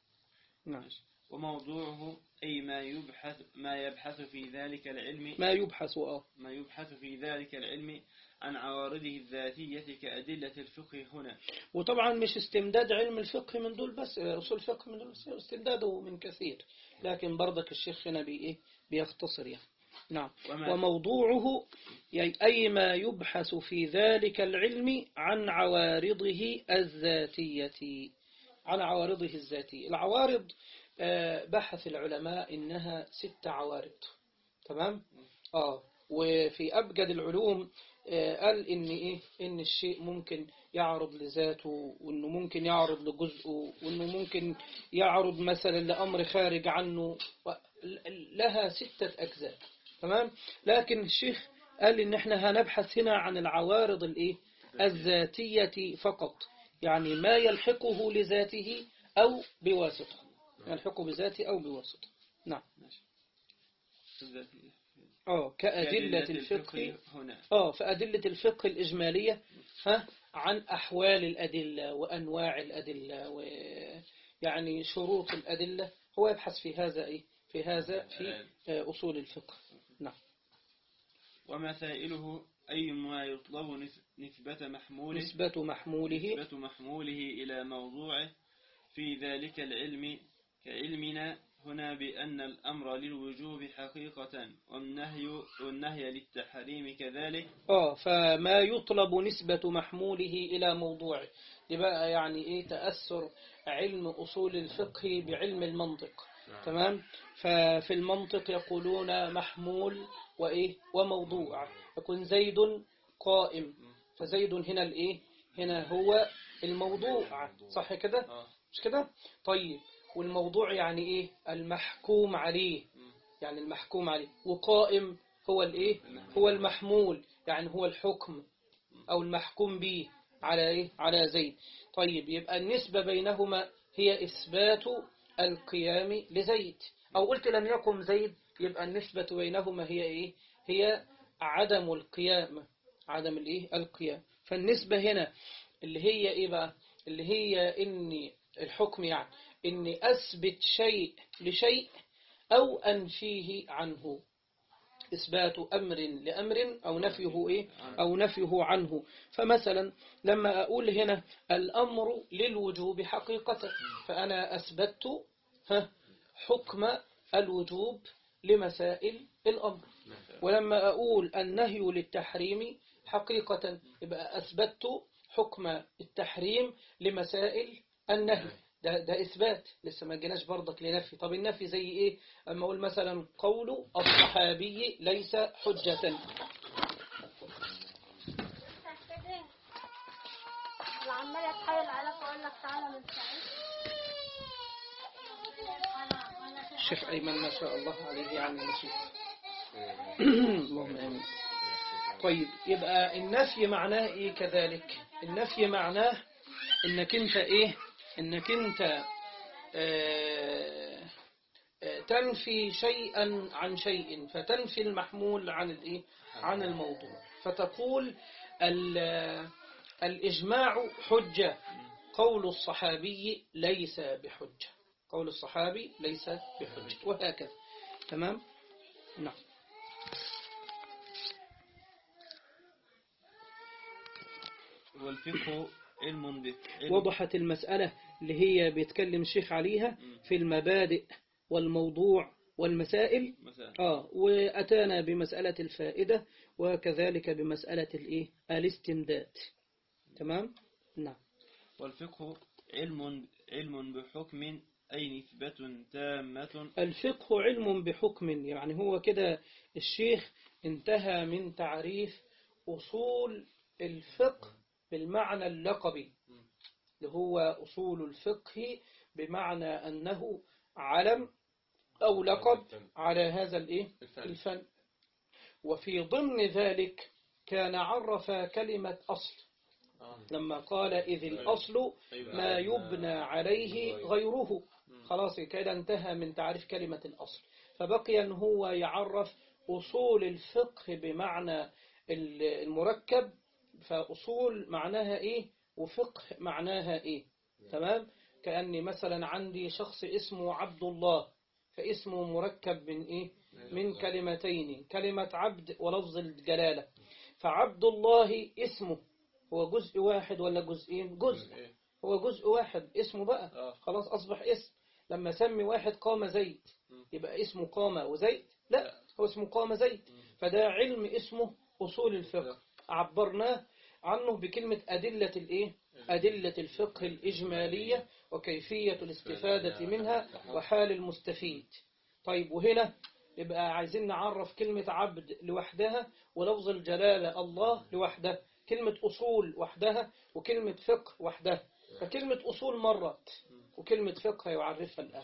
Speaker 2: نعم
Speaker 3: وموضوعه أي ما يبحث ما يبحث في ذلك العلم
Speaker 2: ما يبحث آه
Speaker 3: ما يبحث في ذلك العلم عن عوارضه الذاتية كأدلة الفقه هنا
Speaker 2: وطبعا مش استمداد علم الفقه من دول بس أصول الفقه من دول بس استمداده من كثير لكن برضك الشيخ هنا بي إيه بيختصر يعني نعم
Speaker 3: وما-
Speaker 2: وموضوعه يعني أي ما يبحث في ذلك العلم عن عوارضه الذاتية عن عوارضه الذاتية العوارض آه، بحث العلماء إنها ست عوارض تمام آه وفي أبجد العلوم آه، قال إن إيه إن الشيء ممكن يعرض لذاته وإنه ممكن يعرض لجزءه وإنه ممكن يعرض مثلا لأمر خارج عنه و- ل- لها ستة أجزاء تمام لكن الشيخ قال إن إحنا هنبحث هنا عن العوارض الإيه الذاتية فقط يعني ما يلحقه لذاته أو بواسطة يلحقه بذاته أو بواسطة نعم
Speaker 3: الذاتية.
Speaker 2: اه كأدلة
Speaker 3: كأدلة
Speaker 2: الفقه
Speaker 3: هنا
Speaker 2: اه فأدلة الفقه الإجمالية ها عن أحوال الأدلة وأنواع الأدلة ويعني شروط الأدلة هو يبحث في هذا إيه في هذا في آه، أصول الفقه نعم
Speaker 3: ومسائله أي ما يطلب نس- نسبة محموله
Speaker 2: نسبة محموله
Speaker 3: نسبة محموله إلى موضوعه في ذلك العلم كعلمنا هنا بأن الأمر للوجوب حقيقة والنهي, والنهي للتحريم كذلك
Speaker 2: اه فما يطلب نسبة محموله إلى موضوعه دي بقى يعني إيه تأثر علم أصول الفقه بعلم المنطق تمام ففي المنطق يقولون محمول وإيه وموضوع يكون زيد قائم فزيد هنا الإيه هنا هو الموضوع صح كده
Speaker 3: آه.
Speaker 2: مش كده طيب والموضوع يعني إيه المحكوم عليه يعني المحكوم عليه وقائم هو الايه هو المحمول يعني هو الحكم او المحكوم به على ايه على زيد طيب يبقى النسبة بينهما هي اثبات القيام لزيد او قلت لم يقم زيد يبقى النسبة بينهما هي ايه هي عدم القيام عدم الايه القيام فالنسبة هنا اللي هي ايه بقى اللي هي ان الحكم يعني اني اثبت شيء لشيء أو أنفيه عنه إثبات أمر لأمر أو نفيه إيه أو نفيه عنه فمثلا لما أقول هنا الأمر للوجوب حقيقة فأنا أثبت ها حكم الوجوب لمسائل الأمر ولما أقول النهي للتحريم حقيقة يبقى أثبت حكم التحريم لمسائل النهي ده, ده إثبات لسه ما جيناش برضك لنفي طب النفي زي إيه أما أقول مثلا قول الصحابي ليس حجة
Speaker 4: انا عمال اتحايل عليك واقول لك تعالى من سعيد
Speaker 2: الشيخ أيمن ما شاء الله عليه يعني نشيط اللهم آمين طيب يبقى النفي معناه إيه كذلك النفي معناه إنك أنت إيه إنك أنت آه، آه، تنفي شيئا عن شيء فتنفي المحمول عن الإيه عن الموضوع فتقول ال- الإجماع حجة قول الصحابي ليس بحجة قول الصحابي ليس بحجة وهكذا تمام نعم
Speaker 3: والفقه علم ب- علم
Speaker 2: وضحت المسألة اللي هي بيتكلم الشيخ عليها في المبادئ والموضوع والمسائل
Speaker 3: مثلا
Speaker 2: آه وأتانا بمسألة الفائدة وكذلك بمسألة الإيه الاستمداد تمام نعم
Speaker 3: والفقه علم علم بحكم أي نسبة تامة
Speaker 2: الفقه علم بحكم يعني هو كده الشيخ انتهى من تعريف أصول الفقه بالمعنى اللقبي اللي هو أصول الفقه بمعنى أنه علم أو لقب على هذا الإيه؟ الفن وفي ضمن ذلك كان عرف كلمة أصل لما قال إذ الأصل ما يبنى عليه غيره خلاص كده انتهى من تعريف كلمة الأصل فبقي أن هو يعرف أصول الفقه بمعنى ال- المركب فأصول معناها إيه وفقه معناها إيه تمام كأني مثلا عندي شخص اسمه عبد الله فاسمه مركب من إيه من كلمتين كلمة عبد ولفظ الجلالة فعبد الله اسمه هو جزء واحد ولا جزئين جزء هو جزء واحد اسمه بقى خلاص أصبح اسم لما سمي واحد قام زيد يبقى اسمه قام وزيد لا هو اسمه قام زيد فده علم اسمه أصول الفقه عبرناه عنه بكلمة أدلة الإيه؟ أدلة الفقه الإجمالية وكيفية الاستفادة منها وحال المستفيد طيب وهنا يبقى عايزين نعرف كلمة عبد لوحدها ولفظ الجلالة الله لوحدها كلمة أصول وحدها وكلمة فقه وحدها فكلمة أصول مرت وكلمة فقه يعرفها الآن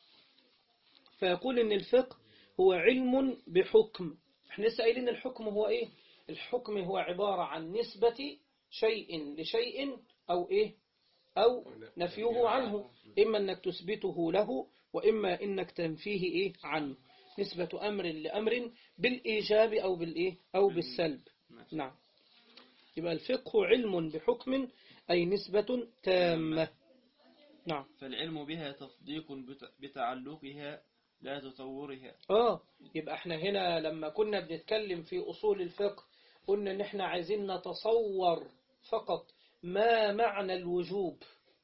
Speaker 2: فيقول إن الفقه هو علم بحكم احنا لسه قايلين الحكم هو إيه الحكم هو عبارة عن نسبة شيء لشيء أو إيه أو نفيه عنه إما أنك تثبته له وإما أنك تنفيه إيه عنه نسبة أمر لأمر بالإيجاب أو بالإيه أو بالسلب نعم يبقى الفقه علم بحكم أي نسبة تامة نعم
Speaker 3: فالعلم بها تصديق بت- بتعلقها لا تصورها
Speaker 2: آه يبقى احنا هنا لما كنا بنتكلم في أصول الفقه قلنا ان احنا عايزين نتصور فقط ما معنى الوجوب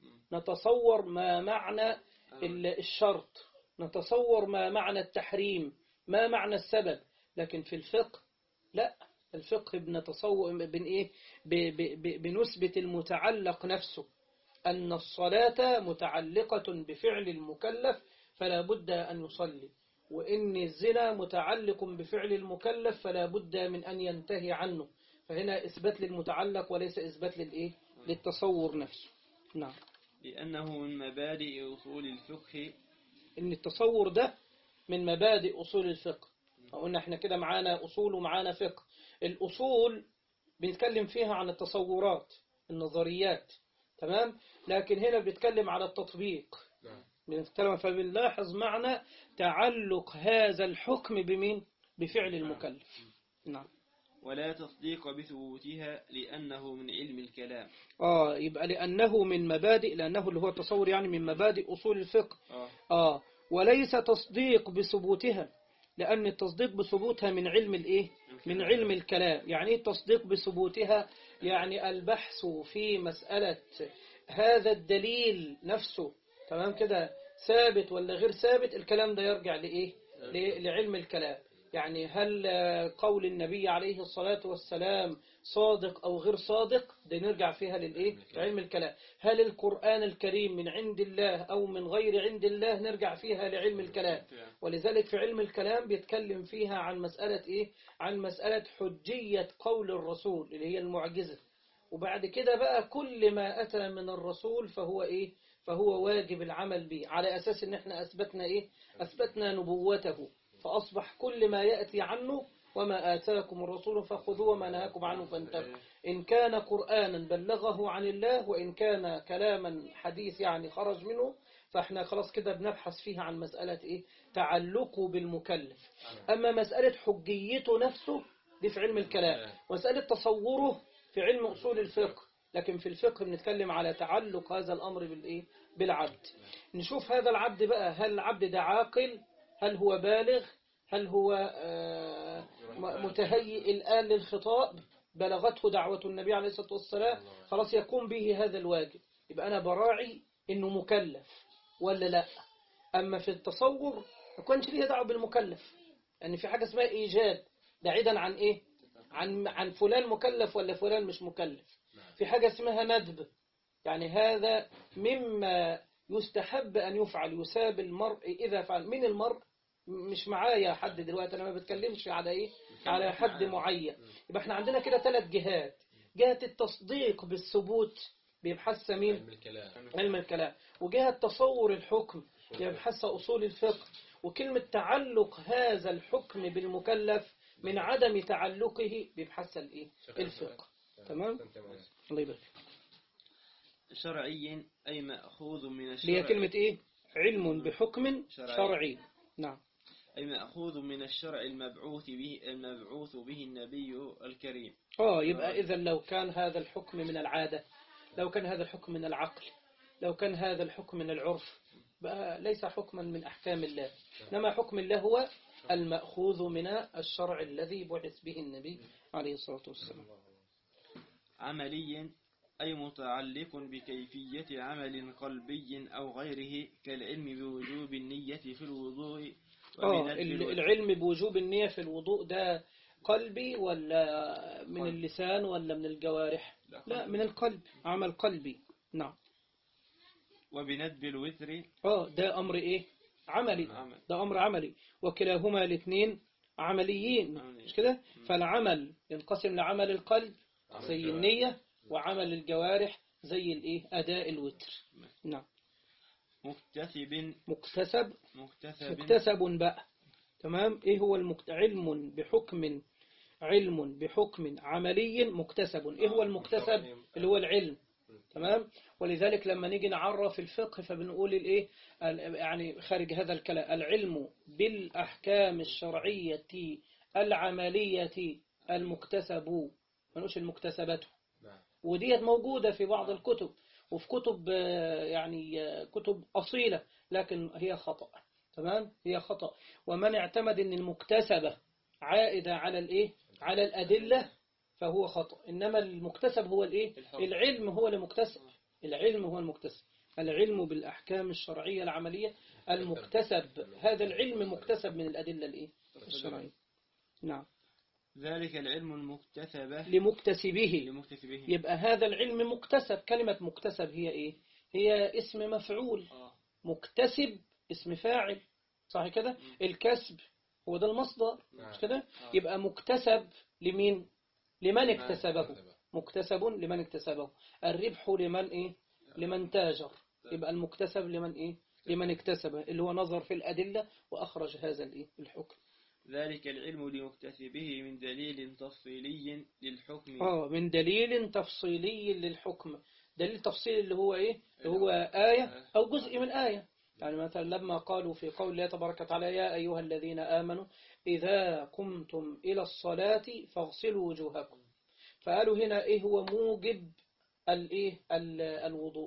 Speaker 2: نتصور ما معنى ال- الشرط نتصور ما معنى التحريم ما معنى السبب لكن في الفقه لا الفقه بنتصور بن ايه ب- ب- ب- بنثبت المتعلق نفسه أن الصلاة متعلقة بفعل المكلف فلا بد أن يصلي وإن الزنا متعلق بفعل المكلف فلا بد من أن ينتهي عنه فهنا إثبات للمتعلق وليس إثبات للإيه؟ للتصور نفسه نعم
Speaker 3: لأنه من مبادئ أصول الفقه
Speaker 2: إن التصور ده من مبادئ أصول الفقه قلنا احنا كده معانا أصول ومعانا فقه الأصول بنتكلم فيها عن التصورات النظريات تمام لكن هنا بنتكلم على التطبيق بنتكلم فبنلاحظ معنى تعلق هذا الحكم بمين بفعل المكلف نعم
Speaker 3: ولا تصديق بثبوتها لأنه من علم الكلام
Speaker 2: آه يبقى لأنه من مبادئ لأنه اللي هو التصور يعني من مبادئ أصول الفقه
Speaker 3: آه.
Speaker 2: آه وليس تصديق بثبوتها لأن التصديق بثبوتها من علم الإيه؟ من علم الكلام يعني إيه التصديق بثبوتها يعني البحث في مسألة هذا الدليل نفسه تمام كده ثابت ولا غير ثابت الكلام ده يرجع لإيه ل- لعلم الكلام يعني هل آه، قول النبي عليه الصلاة والسلام صادق أو غير صادق ده نرجع فيها للإيه لعلم الكلام هل القرآن الكريم من عند الله أو من غير عند الله نرجع فيها لعلم الكلام ولذلك في علم الكلام بيتكلم فيها عن مسألة إيه عن مسألة حجية قول الرسول اللي هي المعجزة وبعد كده بقى كل ما أتى من الرسول فهو إيه فهو واجب العمل به على أساس إن إحنا أثبتنا إيه أثبتنا نبوته فأصبح كل ما يأتي عنه وما آتاكم الرسول فخذوه وما نهاكم عنه فانتهوا إن كان قرآنا بلغه عن الله وإن كان كلاما حديث يعني خرج منه فإحنا خلاص كده بنبحث فيها عن مسألة إيه تعلقه بالمكلف أما مسألة حجيته نفسه دي في علم الكلام ومسألة تصوره في علم أصول الفقه لكن في الفقه بنتكلم على تعلق هذا الأمر بالإيه بالعبد نشوف هذا العبد بقى هل العبد ده عاقل هل هو بالغ هل هو آه، م- متهيئ الآن للخطاب بلغته دعوة النبي عليه الصلاة والسلام خلاص يقوم به هذا الواجب يبقى أنا براعي إنه مكلف ولا لا أما في التصور ما كانش ليه دعوة بالمكلف يعني في حاجة اسمها إيجاد بعيدا عن إيه عن عن فلان مكلف ولا فلان مش مكلف في حاجة اسمها ندب يعني هذا مما يستحب أن يفعل يساب المرء إذا فعل من المرء مش معايا حد دلوقتي أنا ما بتكلمش على إيه على حد معين يبقى احنا عندنا كده ثلاث جهات جهة التصديق بالثبوت بيبحث مين
Speaker 5: علم الكلام
Speaker 2: علم الكلام وجهة تصور الحكم يبحث أصول الفقه وكلمة تعلق هذا الحكم بالمكلف من عدم تعلقه بيبحث الإيه الفقه تمام الله يبارك فيك.
Speaker 3: شرعي أي مأخوذ من
Speaker 2: اللي
Speaker 3: الشرع
Speaker 2: هي كلمة إيه علم بحكم
Speaker 3: شرعي.
Speaker 2: شرعي نعم
Speaker 3: أي مأخوذ من الشرع المبعوث به المبعوث به النبي الكريم
Speaker 2: آه يبقى إذا لو كان هذا الحكم من العادة لو كان هذا الحكم من العقل لو كان هذا الحكم من العرف بقى ليس حكما من أحكام الله إنما حكم الله هو المأخوذ من الشرع الذي بعث به النبي عليه الصلاة والسلام
Speaker 3: عملي أي متعلق بكيفية عمل قلبي أو غيره كالعلم بوجوب النية في الوضوء
Speaker 2: آه
Speaker 3: وبنذر
Speaker 2: ال-
Speaker 3: الوجه.
Speaker 2: العلم بوجوب النية في الوضوء ده قلبي ولا من اللسان ولا من الجوارح لا من القلب عمل قلبي نعم
Speaker 3: وبندب الوتر
Speaker 2: اه ده امر ايه عملي
Speaker 3: عمل.
Speaker 2: ده امر عملي وكلاهما الاثنين عمليين
Speaker 3: عملي.
Speaker 2: مش كده فالعمل ينقسم لعمل القلب زي النية وعمل الجوارح زي الايه اداء الوتر نعم
Speaker 3: مكتسب
Speaker 2: مكتسب
Speaker 3: مكتسب
Speaker 2: مكتسب بقى تمام ايه هو المكت... علم بحكم علم بحكم عملي مكتسب ايه هو المكتسب اللي هو العلم تمام ولذلك لما نيجي نعرف الفقه فبنقول الايه ال- يعني خارج هذا الكلام العلم بالاحكام الشرعيه العمليه المكتسب ما نقولش المكتسبات
Speaker 5: نعم.
Speaker 2: وديت موجوده في بعض الكتب وفي كتب آه، يعني آه، كتب اصيله لكن هي خطأ تمام هي خطأ ومن اعتمد ان المكتسبه عائده على الايه على الادله فهو خطأ إنما المكتسب هو الإيه؟ العلم هو المكتسب العلم هو المكتسب العلم بالأحكام الشرعية العملية المكتسب هذا العلم مكتسب من الأدلة الإيه؟ الشرعية نعم
Speaker 3: ذلك العلم المكتسب
Speaker 2: لمكتسبه
Speaker 3: لمكتسبه
Speaker 2: يبقى هذا العلم مكتسب كلمة مكتسب هي إيه؟ هي اسم مفعول
Speaker 3: آه.
Speaker 2: مكتسب اسم فاعل صح كده؟ الكسب هو ده المصدر مش كده؟ يبقى مكتسب لمين؟ لمن اكتسبه مكتسب لمن اكتسبه الربح لمن ايه لمن تاجر يبقى المكتسب لمن ايه لمن اكتسبه اللي هو نظر في الأدلة وأخرج هذا الايه الحكم
Speaker 3: ذلك العلم لمكتسبه من دليل تفصيلي للحكم
Speaker 2: اه من دليل تفصيلي للحكم دليل تفصيلي اللي هو ايه اللي هو آية أو جزء من آية يعني مثلا لما قالوا في قول الله تبارك وتعالى يا أيها الذين آمنوا إذا قمتم إلى الصلاة فاغسلوا وجوهكم فقالوا هنا إيه هو موجب الإيه ال- الوضوء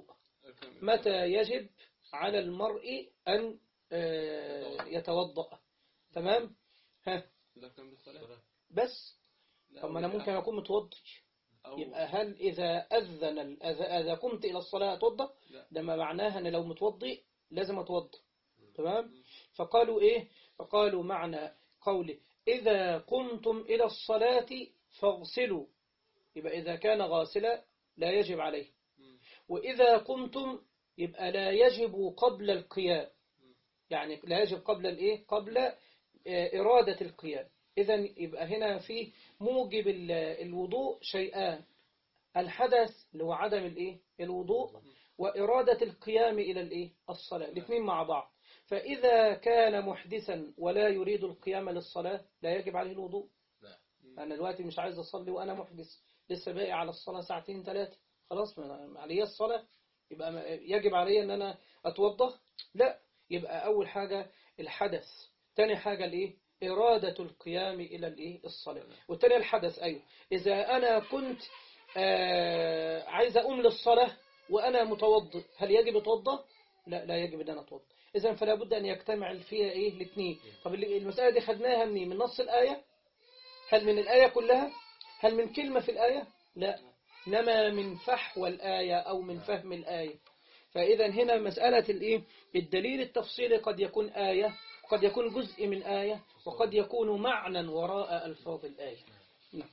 Speaker 2: متى يجب على المرء أن آه، يتوضأ تمام ها
Speaker 5: ده كان بالصلاة
Speaker 2: بس طب ما أنا ممكن أكون متوضي يبقى هل إذا أذن ال- إذا إذا قمت إلى الصلاة أتوضأ
Speaker 5: لا.
Speaker 2: ده ما معناها أن لو متوضي لازم أتوضأ تمام فقالوا إيه فقالوا معنى قوله إذا قمتم إلى الصلاة فاغسلوا يبقى إذا كان غاسلا لا يجب عليه وإذا قمتم يبقى لا يجب قبل القيام يعني لا يجب قبل الإيه قبل آه، إرادة القيام إذا يبقى هنا في موجب ال- الوضوء شيئان الحدث اللي هو عدم الإيه الوضوء وإرادة القيام إلى الإيه الصلاة الاثنين مع بعض فإذا كان محدثا ولا يريد القيام للصلاة لا يجب عليه الوضوء أنا دلوقتي مش عايز أصلي وأنا محدث لسه باقي على الصلاة ساعتين ثلاثة خلاص ما عليا الصلاة يبقى ما- يجب علي أن أنا أتوضأ لا يبقى أول حاجة الحدث تاني حاجة الإيه إرادة القيام إلى الإيه الصلاة والتاني الحدث أيوه إذا أنا كنت آه عايز أقوم للصلاة وأنا متوضئ هل يجب أتوضأ؟ لا لا يجب أن أنا أتوضأ إذا فلا بد أن يجتمع فيها إيه الاثنين طب اللي- المسألة دي خدناها منين من نص الآية هل من الآية كلها هل من كلمة في الآية لا إنما من فحوى الآية أو من فهم الآية فإذا هنا مسألة الإيه الدليل التفصيلي قد يكون آية وقد يكون جزء من آية وقد يكون معنى وراء ألفاظ الآية نعم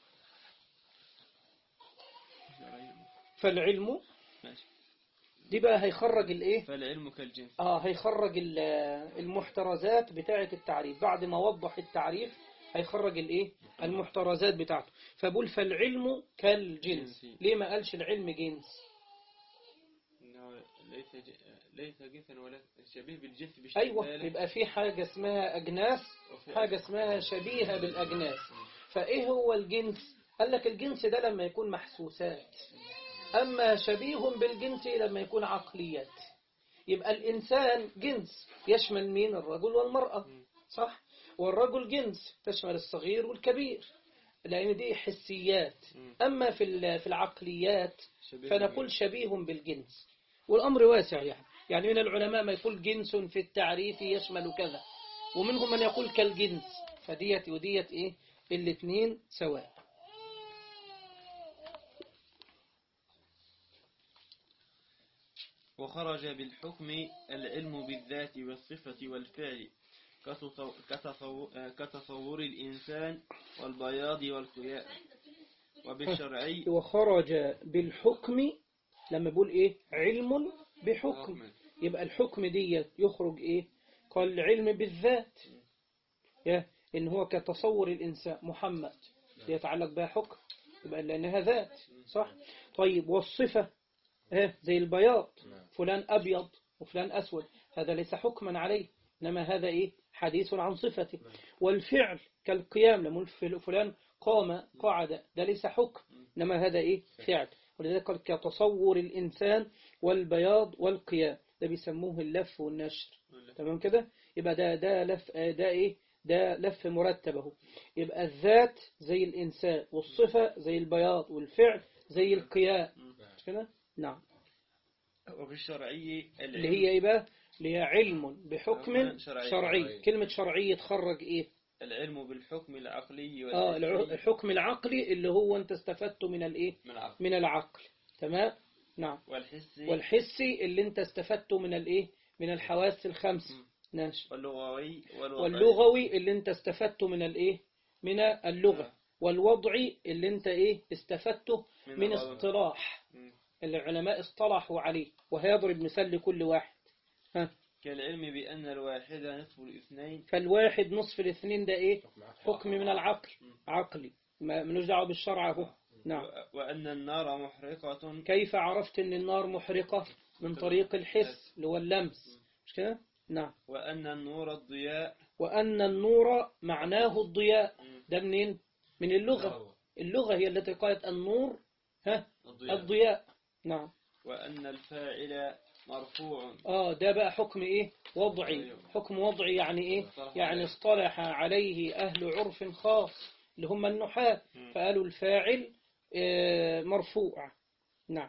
Speaker 2: فالعلم
Speaker 3: ماشي
Speaker 2: دي بقى هيخرج الإيه
Speaker 3: فالعلم كالجنس
Speaker 2: آه هيخرج ال- المحترزات بتاعة التعريف بعد ما وضح التعريف هيخرج الايه المحترزات بتاعته فبقول فالعلم كالجنس
Speaker 3: جنسي.
Speaker 2: ليه ما قالش العلم جنس
Speaker 3: إنه ليس ج... ليس جنسا ولا شبيه بالجنس بشكل
Speaker 2: ايوه
Speaker 3: بالغ.
Speaker 2: يبقى في حاجة اسمها اجناس
Speaker 3: وفي
Speaker 2: حاجة اسمها شبيهة بالاجناس فايه هو الجنس قال لك الجنس ده لما يكون محسوسات اما شبيه بالجنس لما يكون عقليات يبقى الإنسان جنس يشمل مين الرجل والمرأة صح والرجل جنس تشمل الصغير والكبير لأن دي حسيات أما في ال- في العقليات
Speaker 3: شبيه
Speaker 2: فنقول شبيه بالجنس والأمر واسع يعني يعني من العلماء ما يقول جنس في التعريف يشمل كذا ومنهم من يقول كالجنس فديت وديت إيه الاثنين سواء
Speaker 3: وخرج بالحكم العلم بالذات والصفة والفعل كتصو- كتصو- آه، كتصور الإنسان والبياض والقياء وبالشرعي
Speaker 2: وخرج بالحكم لما بقول ايه علم بحكم يبقى الحكم دي يخرج ايه قال العلم بالذات يا ان هو كتصور الانسان محمد يتعلق بها حكم يبقى لانها ذات صح طيب والصفة ايه زي البياض فلان ابيض وفلان اسود هذا ليس حكما عليه انما هذا ايه حديث عن صفته والفعل كالقيام لما نقول فل- فلان قام قعد ده ليس حكم إنما هذا إيه فعل ولذلك قال كتصور الإنسان والبياض والقيام ده بيسموه اللف والنشر تمام كده يبقى ده ده لف آه، ده إيه ده لف مرتب اهو يبقى الذات زي الإنسان والصفة زي البياض والفعل زي القيام مش كده نعم
Speaker 3: وبالشرعي
Speaker 2: اللي
Speaker 3: العلم
Speaker 2: هي إيه بقى اللي هي علم بحكم
Speaker 3: حكم شرعي.
Speaker 2: شرعي كلمة شرعي تخرج إيه
Speaker 3: العلم بالحكم العقلي
Speaker 2: آه
Speaker 3: والحسي
Speaker 2: الع- الحكم العقلي اللي هو أنت استفدته من الإيه
Speaker 3: من العقل
Speaker 2: من العقل تمام نعم
Speaker 3: والحسي
Speaker 2: والحسي اللي انت استفدته من الايه من الحواس الخمس ماشي
Speaker 3: واللغوي والوضعي
Speaker 2: واللغوي اللي انت استفدته من الايه من اللغة والوضعي اللي انت ايه استفدته
Speaker 3: من
Speaker 2: من
Speaker 3: الوضع.
Speaker 2: اصطلاح
Speaker 3: مم.
Speaker 2: اللي العلماء اصطلحوا عليه وهيضرب مثال لكل واحد ها
Speaker 3: كالعلم بأن الواحد نصف الاثنين
Speaker 2: فالواحد نصف الاثنين ده ايه حكم من العقل عقلي ما ملوش دعوه بالشرع اهو نعم
Speaker 3: و- وأن النار محرقة
Speaker 2: كيف عرفت ان النار محرقة من طريق الحس اللي هو اللمس مش كده نعم
Speaker 3: وأن النور الضياء
Speaker 2: وأن النور معناه الضياء ده منين من اللغة اللغة هي التي قالت النور ها الضياء نعم
Speaker 3: وأن الفاعل مرفوع
Speaker 2: آه ده بقى حكم إيه وضعي حكم وضعي يعني إيه يعني اصطلح عليه أهل عرف خاص اللي هم النحاة فقالوا الفاعل آه، مرفوع نعم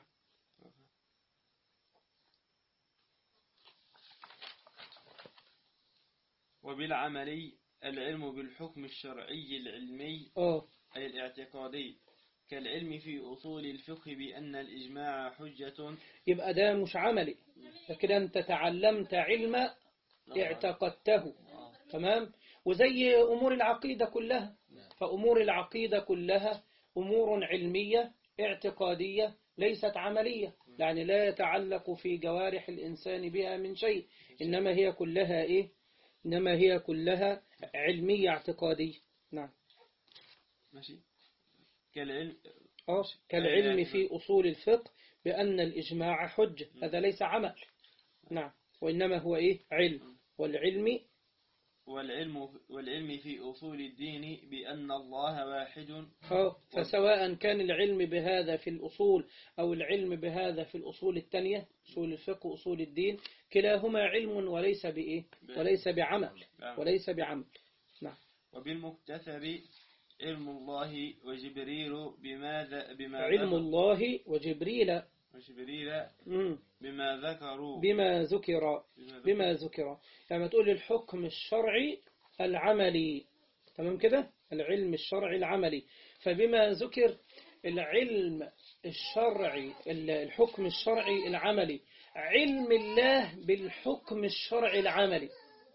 Speaker 3: وبالعملي العلم بالحكم الشرعي العلمي
Speaker 2: آه
Speaker 3: أي الاعتقادي كالعلم في أصول الفقه بأن الإجماع حجة
Speaker 2: يبقى ده مش عملي لكن أنت تعلمت علم اعتقدته تمام وزي أمور العقيدة كلها فأمور العقيدة كلها أمور علمية اعتقادية ليست عملية يعني لا يتعلق في جوارح الإنسان بها من شيء إنما هي كلها إيه إنما هي كلها علمية اعتقادية نعم
Speaker 3: ماشي كالعلم
Speaker 2: آه، كالعلم في أصول الفقه بأن الإجماع حجة هذا ليس عمل نعم وإنما هو إيه علم والعلم
Speaker 3: والعلم والعلم في أصول الدين بأن الله واحد
Speaker 2: آه، فسواء كان العلم بهذا في الأصول أو العلم بهذا في الأصول الثانية أصول الفقه وأصول الدين كلاهما علم وليس بإيه وليس بعمل وليس بعمل نعم
Speaker 3: وبالمكتسب علم الله وجبريل بماذا بما
Speaker 2: علم
Speaker 3: ذكر-
Speaker 2: الله وجبريل
Speaker 3: وجبريل
Speaker 2: مم،
Speaker 3: بما ذكروا
Speaker 2: بما ذكر
Speaker 3: بما ذكروا.
Speaker 2: بما ذكر لما تقول الحكم الشرعي العملي تمام كده العلم الشرعي العملي فبما ذكر العلم الشرعي ال- الحكم الشرعي العملي علم الله بالحكم الشرعي العملي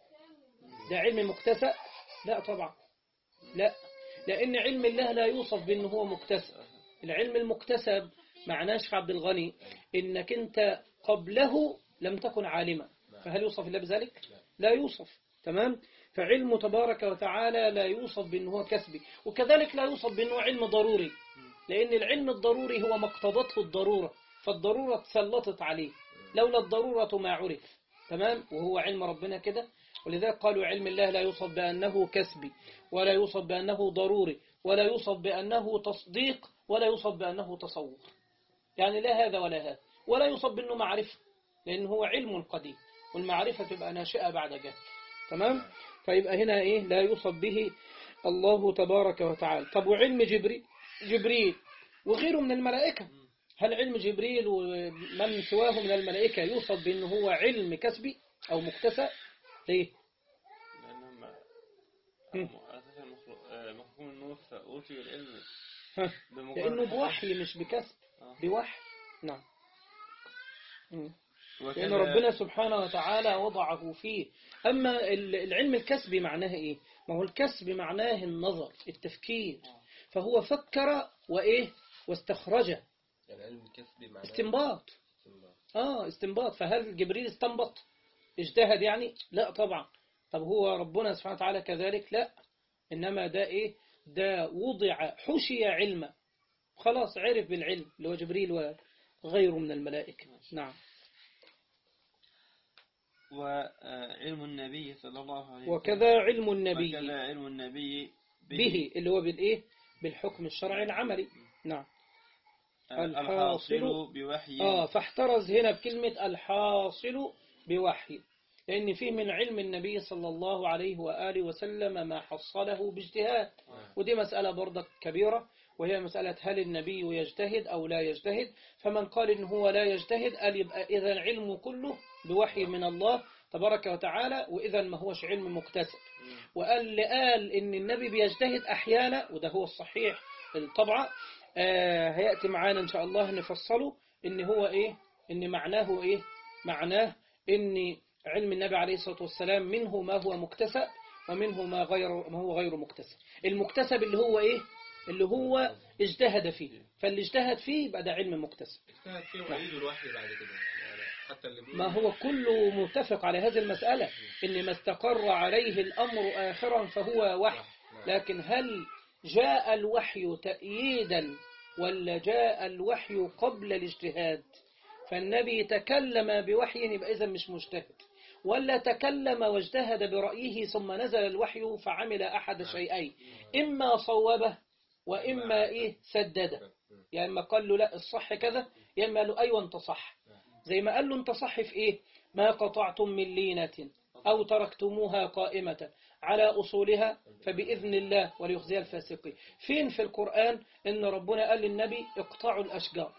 Speaker 2: ده علم مكتسب لا طبعا لا لأن علم الله لا يوصف بأنه هو مكتسب العلم المكتسب معناه شيخ عبد الغني إنك أنت قبله لم تكن عالما فهل يوصف الله بذلك؟ لا يوصف تمام؟ فعلمه تبارك وتعالى لا يوصف بأنه هو كسبي وكذلك لا يوصف بأنه علم ضروري لأن العلم الضروري هو ما اقتضته الضرورة فالضرورة تسلطت عليه لولا الضرورة ما عرف تمام وهو علم ربنا كده ولذلك قالوا علم الله لا يوصف بأنه كسبي ولا يوصف بأنه ضروري ولا يوصف بأنه تصديق ولا يوصف بأنه تصور يعني لا هذا ولا هذا ولا يوصف بأنه معرفة لأنه هو علم قديم والمعرفة تبقى ناشئة بعد جهل تمام فيبقى هنا إيه لا يوصف به الله تبارك وتعالى طب وعلم جبريل جبريل وغيره من الملائكة هل علم جبريل ومن سواه من الملائكة يوصف بأنه هو علم كسبي أو مكتسب ليه
Speaker 3: لأنهم
Speaker 2: مم.
Speaker 3: أساسا مخلوق- آه، مفهوم النور فأوتي العلم
Speaker 2: ها،
Speaker 3: بمجرد
Speaker 2: لأنه بوحي مش بكسب
Speaker 3: آه.
Speaker 2: بوحي نعم مم.
Speaker 3: وكذا-
Speaker 2: لأن ربنا سبحانه وتعالى وضعه فيه أما ال- العلم الكسبي معناه إيه ما هو الكسب معناه النظر التفكير فهو فكر وإيه واستخرجه
Speaker 5: العلم الكسبي معناه
Speaker 2: استنباط
Speaker 5: استنباط.
Speaker 2: آه استنباط فهل جبريل استنبط اجتهد يعني لا طبعا طب هو ربنا سبحانه وتعالى كذلك لا إنما ده إيه ده وضع حشي علما خلاص عرف بالعلم اللي هو جبريل وغيره من الملائكة نعم
Speaker 3: وعلم النبي صلى الله عليه
Speaker 2: وكذا علم النبي
Speaker 3: وكذا علم النبي
Speaker 2: به اللي هو بالإيه بالحكم الشرعي العملي نعم الحاصل
Speaker 3: الحاصل بوحي
Speaker 2: آه فاحترز هنا بكلمة الحاصل بوحي لأن فيه من علم النبي صلى الله عليه وآله وسلم ما حصله باجتهاد ودي مسألة برضك كبيرة وهي مسألة هل النبي يجتهد أو لا يجتهد فمن قال إن هو لا يجتهد قال يبقى إذا العلم كله بوحي من الله تبارك وتعالى وإذا ما هوش علم مكتسب وقال اللي قال إن النبي بيجتهد أحيانا وده هو الصحيح طبعا آه هيأتي معانا إن شاء الله نفصله إن هو إيه إن معناه إيه معناه إن علم النبي عليه الصلاة والسلام منه ما هو مكتسب ومنه ما غير ما هو غير مكتسب المكتسب اللي هو إيه اللي هو اجتهد فيه فاللي اجتهد فيه يبقى ده علم مكتسب
Speaker 5: اجتهد فيه وعيد الوحي بعد كده يعني حتى اللي بيقول
Speaker 2: ما هو كله متفق على هذه المسألة إن ما استقر عليه الأمر آخرا فهو وحي لكن هل جاء الوحي تأييدا ولا جاء الوحي قبل الاجتهاد فالنبي تكلم بوحي يبقى إذا مش مجتهد ولا تكلم واجتهد برأيه ثم نزل الوحي فعمل أحد شيئين إما صوبه وإما إيه سدده يا إما قال له لا الصح كذا يا إما قال له أيوة أنت صح زي ما قال له أنت صح في إيه ما قطعتم من لينة أو تركتموها قائمة على أصولها فبإذن الله وليخزي الفاسقين فين في القرآن إن ربنا قال للنبي اقطعوا الأشجار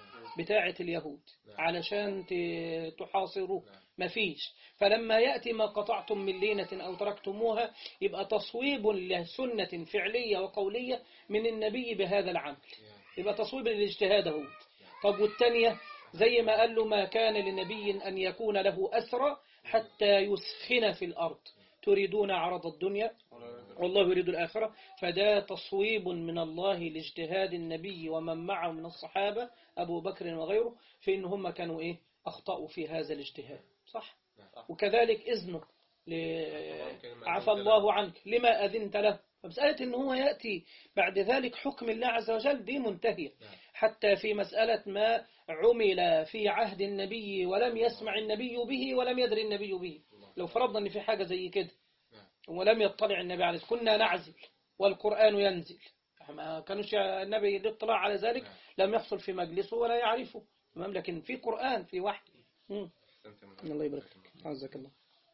Speaker 2: بتاعة اليهود علشان ت- تحاصروه مفيش فلما يأتي ما قطعتم من لينة أو تركتموها يبقى تصويب لسنة فعلية وقولية من النبي بهذا العمل يبقى تصويب للاجتهاد اهو طب والتانية زي ما قال له ما كان لنبي أن يكون له أسرى حتى يسخن في الأرض تريدون عرض الدنيا والله يريد الآخرة فده تصويب من الله لاجتهاد النبي ومن معه من الصحابة أبو بكر وغيره في إن هم كانوا إيه أخطأوا في هذا الاجتهاد صح وكذلك إذنه ل- عفى الله عنك لما أذنت له فمسألة إن هو يأتي بعد ذلك حكم الله عز وجل دي منتهية
Speaker 5: نعم.
Speaker 2: حتى في مسألة ما عمل في عهد النبي ولم يسمع النبي به ولم يدري النبي به لو فرضنا إن في حاجة زي كده ولم يطلع النبي عليه كنا نعزل والقرآن ينزل ما كانوش النبي الاطلاع على ذلك لم يحصل في مجلسه ولا يعرفه تمام لكن في قرآن في وحي مم.
Speaker 5: أحسنت يا مولانا.
Speaker 2: الله يبارك فيك عزك الله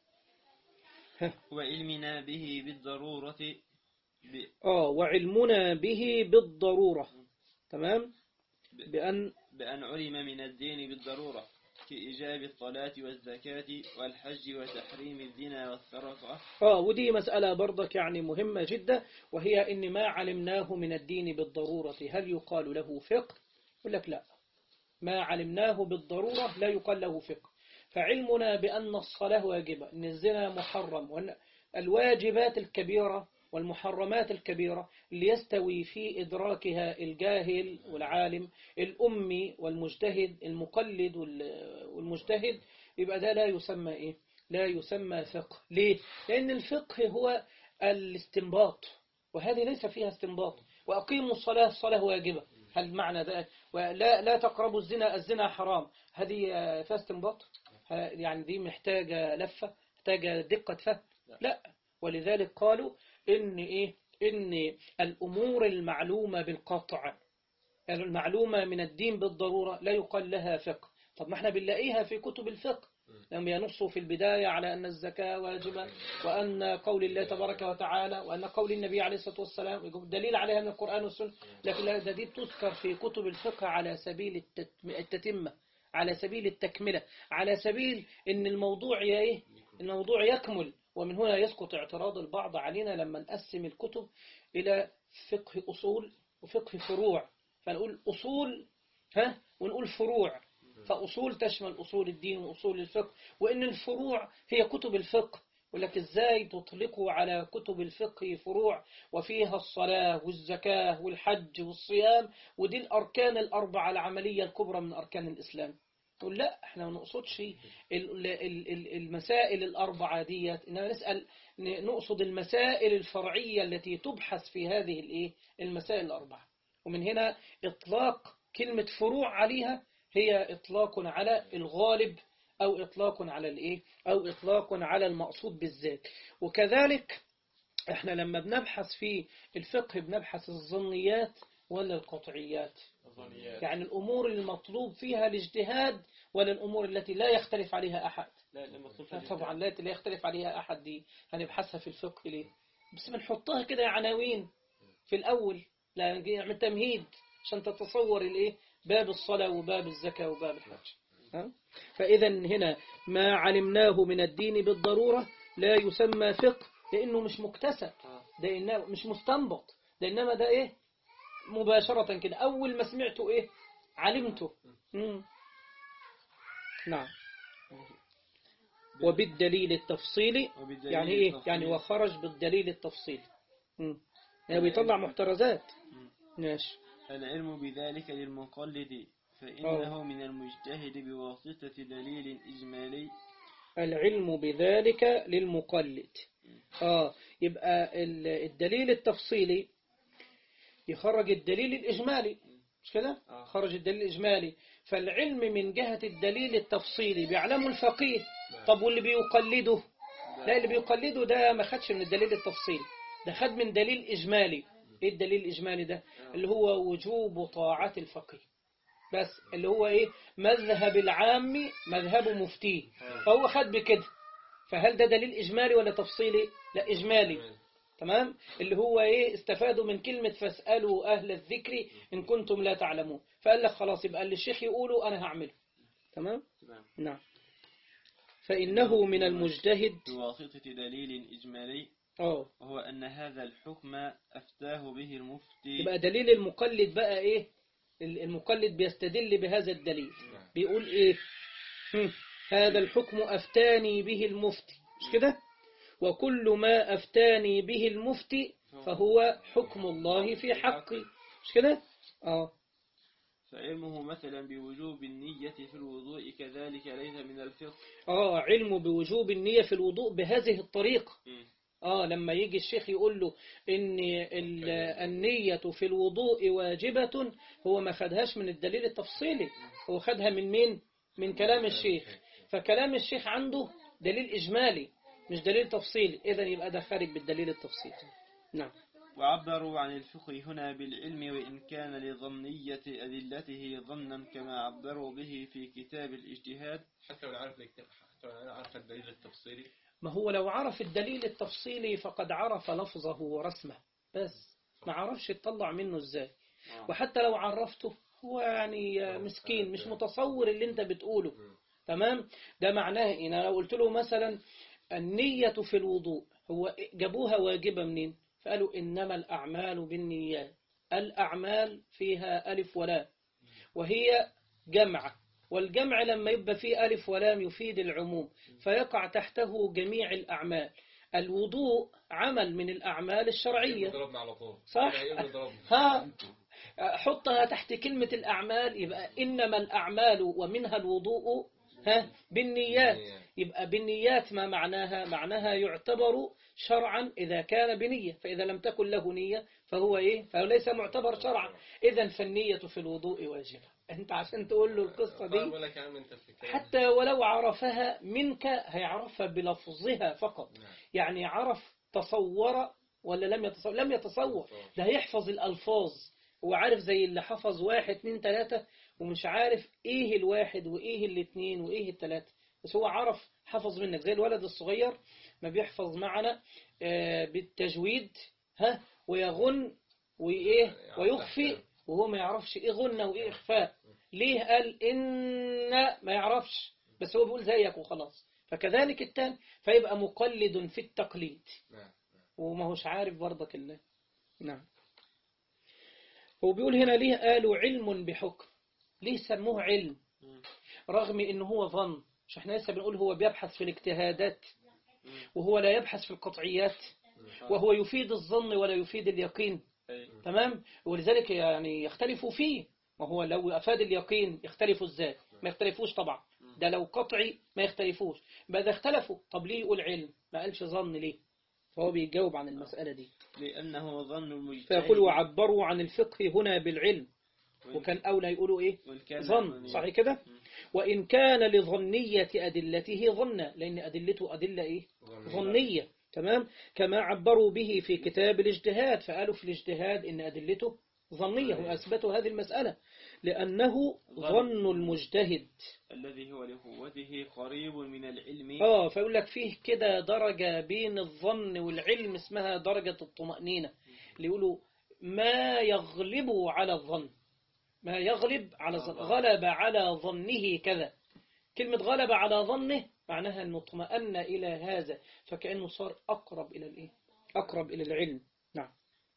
Speaker 3: وعلمنا به بالضرورة ب-
Speaker 2: اه وعلمنا به بالضرورة تمام بأن
Speaker 3: بأن علم من الدين بالضرورة كإيجاب الصلاة والزكاة والحج وتحريم الزنا والسرقة
Speaker 2: اه ودي مسألة برضك يعني مهمة جدا وهي إن ما علمناه من الدين بالضرورة هل يقال له فقه؟ يقول لك لا ما علمناه بالضرورة لا يقال له فقه فعلمنا بأن الصلاة واجبة أن الزنا محرم وأن الواجبات الكبيرة والمحرمات الكبيرة اللي يستوي في إدراكها الجاهل والعالم الأمي والمجتهد المقلد وال- والمجتهد يبقى ده لا يسمى إيه؟ لا يسمى فقه ليه؟ لأن الفقه هو الاستنباط وهذه ليس فيها استنباط وأقيموا الصلاة الصلاة واجبة هل معنى ذلك ولا لا تقربوا الزنا الزنا حرام هذه آه، فيها استنباط ه- يعني دي محتاجة لفة محتاجة دقة فهم لا ولذلك قالوا إن إيه إن الأمور المعلومة بالقطع يعني المعلومة من الدين بالضرورة لا يقال لها فقه طب ما احنا بنلاقيها في كتب الفقه لم ينصوا في البداية على أن الزكاة واجبة وأن قول الله تبارك وتعالى وأن قول النبي عليه الصلاة والسلام يقول دليل عليها من القرآن والسنة لكن لا، ده دي بتذكر في كتب الفقه على سبيل التتم- التتمة على سبيل التكملة على سبيل أن الموضوع يا إيه الموضوع يكمل ومن هنا يسقط اعتراض البعض علينا لما نقسم الكتب إلى فقه أصول وفقه فروع فنقول أصول ها ونقول فروع فأصول تشمل أصول الدين وأصول الفقه وإن الفروع هي كتب الفقه ولك إزاي تطلقوا على كتب الفقه فروع وفيها الصلاة والزكاة والحج والصيام ودي الأركان الأربعة العملية الكبرى من أركان الإسلام تقول لا احنا ما نقصدش ال- ال- ال- ال- المسائل الأربعة ديت إنما نسأل ن- نقصد المسائل الفرعية التي تبحث في هذه الإيه المسائل الأربعة ومن هنا إطلاق كلمة فروع عليها هي إطلاق على الغالب أو إطلاق على الإيه أو إطلاق على المقصود بالذات وكذلك إحنا لما بنبحث في الفقه بنبحث الظنيات ولا القطعيات
Speaker 5: الظنيات
Speaker 2: يعني الأمور المطلوب فيها الاجتهاد ولا الأمور التي لا يختلف عليها أحد
Speaker 5: لا لا مطلوب
Speaker 2: لا طبعا لا لا يختلف عليها أحد دي هنبحثها في الفقه ليه بس بنحطها كده عناوين في الأول لا نعمل تمهيد عشان تتصور الإيه باب الصلاة وباب الزكاة وباب الحج ها؟ فإذا هنا ما علمناه من الدين بالضرورة لا يسمى فقه لأنه مش مكتسب ده إنما مش مستنبط ده إنما ده إيه مباشرة كده أول ما سمعته إيه علمته مم. نعم وبالدليل التفصيلي
Speaker 3: وبالدليل
Speaker 2: يعني إيه
Speaker 3: التفصيلي.
Speaker 2: يعني وخرج بالدليل التفصيلي مم. يعني بيطلع محترزات ماشي
Speaker 3: العلم بذلك للمقلد فإنه من المجتهد بواسطة دليل إجمالي
Speaker 2: العلم بذلك للمقلد آه يبقى ال- الدليل التفصيلي يخرج الدليل الإجمالي مش كده؟
Speaker 5: آه.
Speaker 2: خرج الدليل الإجمالي فالعلم من جهة الدليل التفصيلي بيعلمه الفقيه طب واللي بيقلده لا اللي بيقلده ده ما خدش من الدليل التفصيلي ده خد من دليل إجمالي إيه الدليل الإجمالي ده اللي هو وجوب طاعة الفقيه بس اللي هو إيه مذهب العام مذهب مفتيه فهو خد بكده فهل ده دليل إجمالي ولا تفصيلي لا إجمالي تمام اللي هو ايه استفادوا من كلمة فاسألوا أهل الذكر إن كنتم لا تعلمون فقال لك خلاص يبقى اللي الشيخ يقوله أنا هعمله تمام
Speaker 3: تمام.
Speaker 2: نعم فإنه من المجتهد
Speaker 3: بواسطة دليل إجمالي
Speaker 2: اه
Speaker 3: وهو أن هذا الحكم أفتاه به المفتي
Speaker 2: يبقى دليل المقلد بقى ايه ال- المقلد بيستدل بهذا الدليل بيقول ايه هم، هذا الحكم أفتاني به المفتي مش كده وكل ما أفتاني به المفتي فهو حكم الله في حقي مش كده اه
Speaker 3: فعلمه مثلا بوجوب النية في الوضوء كذلك ليس من الفقه
Speaker 2: اه علم بوجوب النية في الوضوء بهذه الطريقة
Speaker 3: مم.
Speaker 2: اه لما يجي الشيخ يقول له ان ال- النية في الوضوء واجبة هو ما خدهاش من الدليل التفصيلي هو خدها من مين من كلام الشيخ فكلام الشيخ عنده دليل إجمالي مش دليل تفصيلي إذا يبقى ده خارج بالدليل التفصيلي نعم
Speaker 3: وعبروا عن الفقه هنا بالعلم وإن كان لظنية أدلته ظنا كما عبروا به في كتاب الاجتهاد
Speaker 5: حتى لو أنا عارف الاكتب حتى لو أنا عارف الدليل التفصيلي
Speaker 2: ما هو لو عرف الدليل التفصيلي فقد عرف لفظه ورسمه بس ما عرفش يطلع منه ازاي وحتى لو عرفته هو يعني مسكين مش متصور اللي انت بتقوله تمام ده معناه ان انا لو قلت له مثلا النية في الوضوء هو جابوها واجبة منين فقالوا إنما الأعمال بالنيات الأعمال فيها ألف ولام وهي جمع والجمع لما يبقى فيه ألف ولام يفيد العموم فيقع تحته جميع الأعمال الوضوء عمل من الأعمال الشرعية
Speaker 5: ضربنا على طول
Speaker 2: صح
Speaker 5: هيقول ضربنا
Speaker 2: ها حطها تحت كلمة الأعمال يبقى إنما الأعمال ومنها الوضوء ها بالنيات يبقى بالنيات ما معناها معناها يعتبر شرعا إذا كان بنية فإذا لم تكن له نية فهو إيه فهو ليس معتبر شرعا إذا فالنية في الوضوء واجبة أنت عشان تقول له القصة دي
Speaker 5: بقول لك يا عم أنت بتتكلم
Speaker 2: حتى ولو عرفها منك هيعرفها بلفظها فقط يعني عرف تصور ولا لم يتصور لم يتصور ده هيحفظ الألفاظ هو عارف زي اللي حفظ واحد اتنين تلاتة ومش عارف ايه الواحد وايه الاتنين وايه التلاتة بس هو عرف حفظ منك زي الولد الصغير ما بيحفظ معنا آه، بالتجويد ها ويغن وايه ويخفي وهو ما يعرفش ايه غنى وايه اخفاء ليه قال ان ما يعرفش بس هو بيقول زيك وخلاص فكذلك التاني فيبقى مقلد في التقليد
Speaker 5: نعم
Speaker 2: وما هوش عارف برضك الله نعم هو بيقول هنا ليه قالوا علم بحكم ليه سموه علم رغم ان هو ظن مش احنا لسه بنقول هو بيبحث في الاجتهادات وهو لا يبحث في القطعيات وهو يفيد الظن ولا يفيد اليقين
Speaker 3: أي.
Speaker 2: تمام ولذلك يعني يختلفوا فيه وهو لو أفاد اليقين يختلفوا ازاي ما يختلفوش طبعا ده لو قطعي ما يختلفوش بقى إذا اختلفوا طب ليه يقول علم ما قالش ظن ليه فهو بيجاوب عن المسألة دي
Speaker 3: لأنه ظن المجتهد
Speaker 2: فيقول وعبروا عن الفقه هنا بالعلم وكان أولى يقولوا إيه
Speaker 3: وإن كان
Speaker 2: ظن
Speaker 3: ظنيا.
Speaker 2: صحيح كده وإن كان لظنية أدلته ظنا لأن أدلته أدلة إيه ظنية تمام كما عبروا به في كتاب الاجتهاد فقالوا في الاجتهاد إن أدلته ظنية وأثبتوا هذه المسألة لأنه ظن المجتهد
Speaker 3: الذي هو لقوته قريب من العلم
Speaker 2: آه فيقول لك فيه كده درجة بين الظن والعلم اسمها درجة الطمأنينة اللي يقولوا ما يغلب على الظن ما يغلب على الظن غلب على ظنه كذا كلمة غلب على ظنه معناها أنه اطمأن إلى هذا فكأنه صار أقرب إلى الإيه؟ أقرب إلى العلم نعم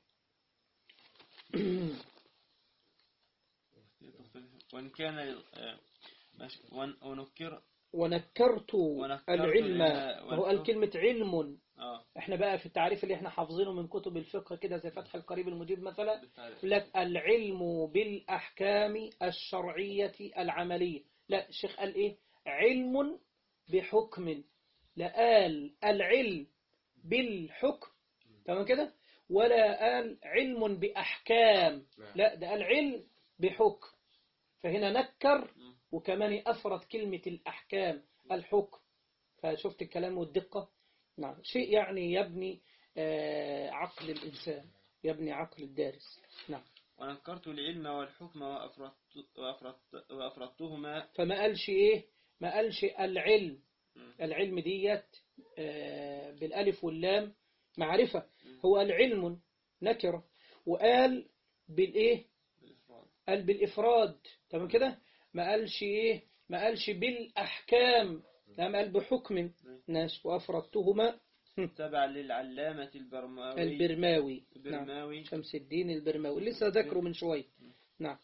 Speaker 3: وإن كان آه، ماشي. وإن- ونكر
Speaker 2: ونكرت
Speaker 3: ونكرت
Speaker 2: العلم
Speaker 3: العلم
Speaker 2: وهو قال كلمة علم
Speaker 3: آه
Speaker 2: احنا بقى في التعريف اللي احنا حافظينه من كتب الفقه كده زي فتح القريب المجيب مثلا
Speaker 3: بالتعريف.
Speaker 2: يقول لك العلم بالأحكام الشرعية العملية لا الشيخ قال إيه علم بحكم لا قال العلم بالحكم تمام كده ولا قال علم بأحكام لا ده قال علم بحكم فهنا نكر وكمان أفرد كلمة الأحكام الحكم فشفت الكلام والدقة نعم شيء يعني يبني آه، عقل الإنسان يبني عقل الدارس نعم
Speaker 3: ونكرت العلم والحكم وأفردت وأفردت وأفردتهما
Speaker 2: فما قالش إيه ما قالش العلم
Speaker 3: مم.
Speaker 2: العلم ديت آه، بالألف واللام معرفة هو العلم نكرة وقال بالإيه
Speaker 3: بالإفراد
Speaker 2: قال بالإفراد تمام كده ما قالش إيه ما قالش بالأحكام لا ما قال بحكم ناس وأفردتهما
Speaker 3: تبعا للعلامة البرماوي
Speaker 2: البرماوي نعم
Speaker 3: البرماوي
Speaker 2: شمس الدين البرماوي لسه ذكره من شوية نعم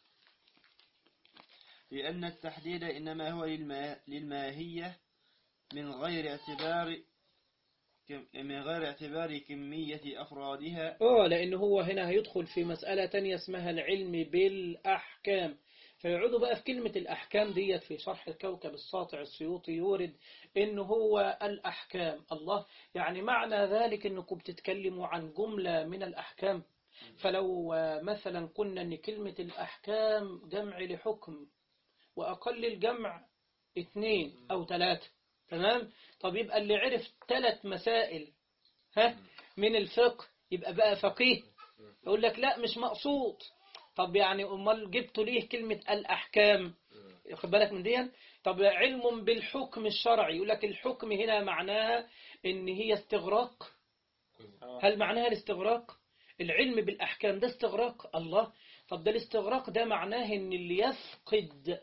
Speaker 3: لأن التحديد إنما هو للما... للماهية من غير اعتبار كم... من غير اعتبار كمية أفرادها
Speaker 2: اه لأن هو هنا هيدخل في مسألة تانية اسمها العلم بالأحكام فيقعدوا بقى في كلمة الأحكام ديت في شرح الكوكب الساطع السيوطي يورد إن هو الأحكام الله يعني معنى ذلك إنكم بتتكلموا عن جملة من الأحكام فلو آه، مثلا قلنا إن كلمة الأحكام جمع لحكم وأقل الجمع اثنين أو ثلاثة تمام طب يبقى اللي عرف ثلاث مسائل ها من الفقه يبقى بقى فقيه يقول لك لا مش مقصود طب يعني امال جبتوا ليه كلمة الأحكام واخد بالك من دي طب علم بالحكم الشرعي يقول لك الحكم هنا معناها ان هي استغراق هل معناها الاستغراق العلم بالأحكام ده استغراق الله طب ده الاستغراق ده معناه ان اللي يفقد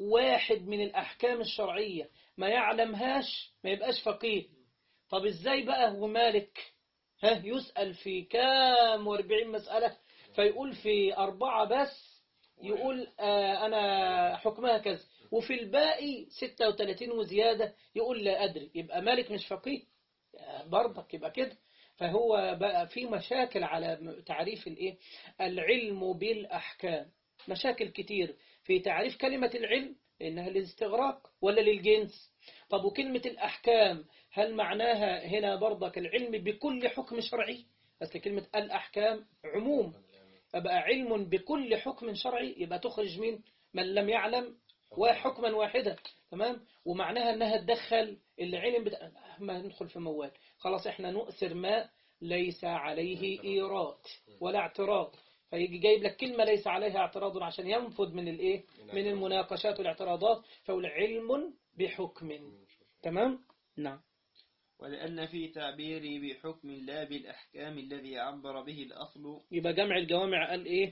Speaker 2: واحد من الأحكام الشرعية ما يعلمهاش ما يبقاش فقيه طب ازاي بقى هو مالك ها يسأل في كام واربعين مسألة فيقول في أربعة بس يقول آه أنا حكمها كذا وفي الباقي 36 وزيادة يقول لا أدري يبقى مالك مش فقيه آه، برضك يبقى كده فهو بقى في مشاكل على تعريف الايه العلم بالأحكام مشاكل كتير في تعريف كلمة العلم إنها للاستغراق ولا للجنس طب وكلمة الأحكام هل معناها هنا برضك العلم بكل حكم شرعي بس كلمة الأحكام عموم فبقى علم بكل حكم شرعي يبقى تخرج من من لم يعلم وحكما واحدا تمام ومعناها انها تدخل اللي علم بتا... ما ندخل في موال خلاص احنا نؤثر ما ليس عليه ايراد ولا اعتراض فيجي جايب لك كلمة ليس عليها اعتراض عشان ينفذ من الايه من المناقشات والاعتراضات فهو علم بحكم تمام نعم
Speaker 3: ولأن في تعبيري بحكم لا بالأحكام الذي عبر به الأصل
Speaker 2: يبقى جمع الجوامع قال ايه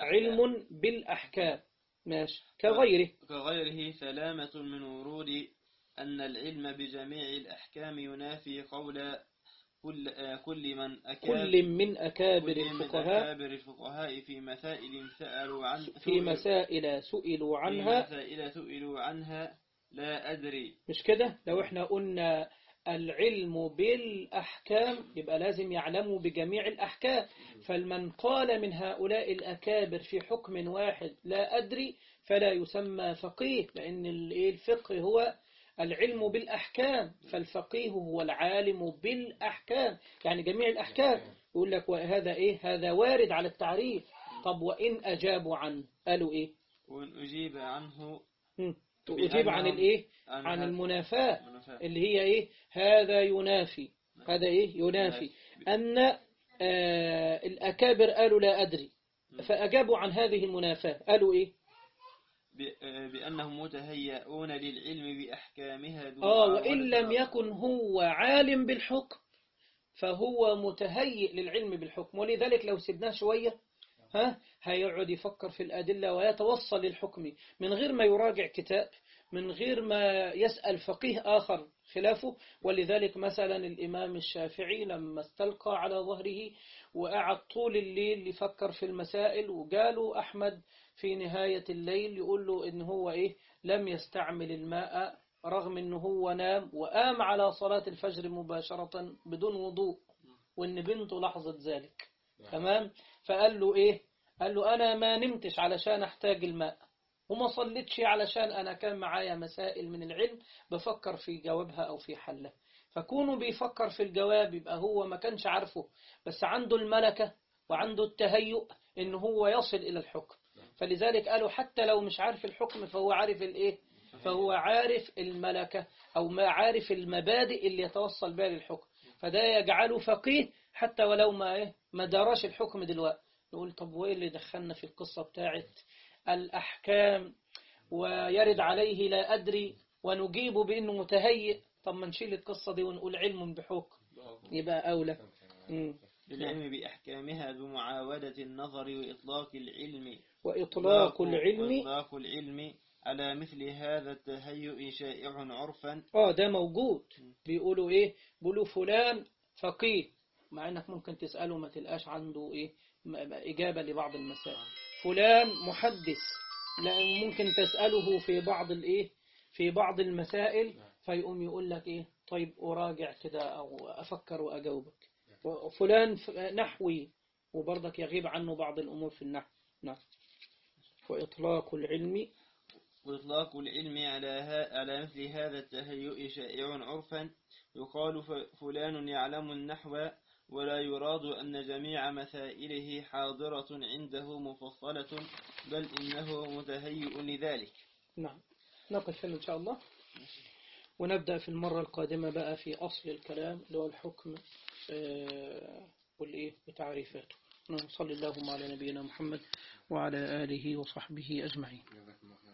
Speaker 2: علم بالأحكام ماشي كغيره
Speaker 3: كغيره سلامة من ورود أن العلم بجميع الأحكام ينافي قول كل, آه، كل من أكاب
Speaker 2: كل من أكابر
Speaker 3: كل من
Speaker 2: الفقهاء
Speaker 3: أكابر الفقهاء في مسائل سألوا عن
Speaker 2: في مسائل سئلوا
Speaker 3: في
Speaker 2: عنها
Speaker 3: مسائل سئلوا عنها لا أدري
Speaker 2: مش كده لو احنا قلنا العلم بالأحكام يبقى لازم يعلموا بجميع الأحكام فالمن قال من هؤلاء الأكابر في حكم واحد لا أدري فلا يسمى فقيه لأن ال- إيه الفقه هو العلم بالأحكام فالفقيه هو العالم بالأحكام يعني جميع الأحكام يقول لك وهذا إيه هذا وارد على التعريف طب وإن أجابوا عنه قالوا إيه
Speaker 3: وإن أجيب عنه
Speaker 2: هم. أجيب عن الإيه
Speaker 3: عن
Speaker 2: عن
Speaker 3: هذا-
Speaker 2: المنافاة
Speaker 3: المنافاة.
Speaker 2: اللي هي إيه هذا ينافي هذا إيه ينافي أن آه الأكابر قالوا لا أدري فأجابوا عن هذه المنافاة قالوا إيه
Speaker 3: ب- آه، بأنهم متهيئون للعلم بأحكامها دون
Speaker 2: آه
Speaker 3: معاولة
Speaker 2: وإن لم
Speaker 3: الآخر.
Speaker 2: يكن هو عالم بالحكم فهو متهيئ للعلم بالحكم ولذلك لو سبناه شوية ها هيقعد يفكر في الأدلة ويتوصل للحكم من غير ما يراجع كتاب من غير ما يسأل فقيه آخر خلافه ولذلك مثلا الإمام الشافعي لما استلقى على ظهره وقعد طول الليل يفكر في المسائل وقالوا أحمد في نهاية الليل يقول له إن هو إيه لم يستعمل الماء رغم إن هو نام وقام على صلاة الفجر مباشرة بدون وضوء وإن بنته لاحظت ذلك تمام فقال له إيه قال له أنا ما نمتش علشان أحتاج الماء وما صليتش علشان أنا كان معايا مسائل من العلم بفكر في جوابها أو في حلها فكونه بيفكر في الجواب يبقى هو ما كانش عارفه بس عنده الملكة وعنده التهيؤ إن هو يصل إلى الحكم فلذلك قالوا حتى لو مش عارف الحكم فهو عارف الإيه فهو عارف الملكة أو ما عارف المبادئ اللي يتوصل بها للحكم فده يجعله فقيه حتى ولو ما إيه ما دراش الحكم دلوقتي نقول طب وإيه اللي دخلنا في القصة بتاعت الأحكام ويرد عليه لا أدري ونجيب بأنه متهيئ طب ما نشيل القصة دي ونقول علم بحكم يبقى أولى مم.
Speaker 3: للعلم بأحكامها بمعاودة النظر وإطلاق العلم
Speaker 2: وإطلاق العلم
Speaker 3: وإطلاق العلم على مثل هذا التهيؤ شائع عرفا
Speaker 2: آه ده موجود بيقولوا إيه بيقولوا فلان فقيه مع إنك ممكن تسأله ما تلقاش عنده إيه م- م- إجابة لبعض المسائل فلان محدث لأن ممكن تسأله في بعض الإيه في بعض المسائل فيقوم يقول لك إيه طيب أراجع كده أو أفكر وأجاوبك وفلان ف- نحوي وبرضك يغيب عنه بعض الأمور في النحو نعم وإطلاق العلم
Speaker 3: وإطلاق العلم على ها على مثل هذا التهيؤ شائع عرفا يقال ف- فلان يعلم النحو ولا يراد أن جميع مسائله حاضرة عنده مفصلة بل إنه متهيئ لذلك
Speaker 2: نعم نقف هنا إن شاء الله ونبدأ في المرة القادمة بقى في أصل الكلام اللي هو الحكم آه، والإيه وتعريفاته نصلي اللهم على نبينا محمد وعلى آله وصحبه أجمعين
Speaker 5: جزاكم الله خير.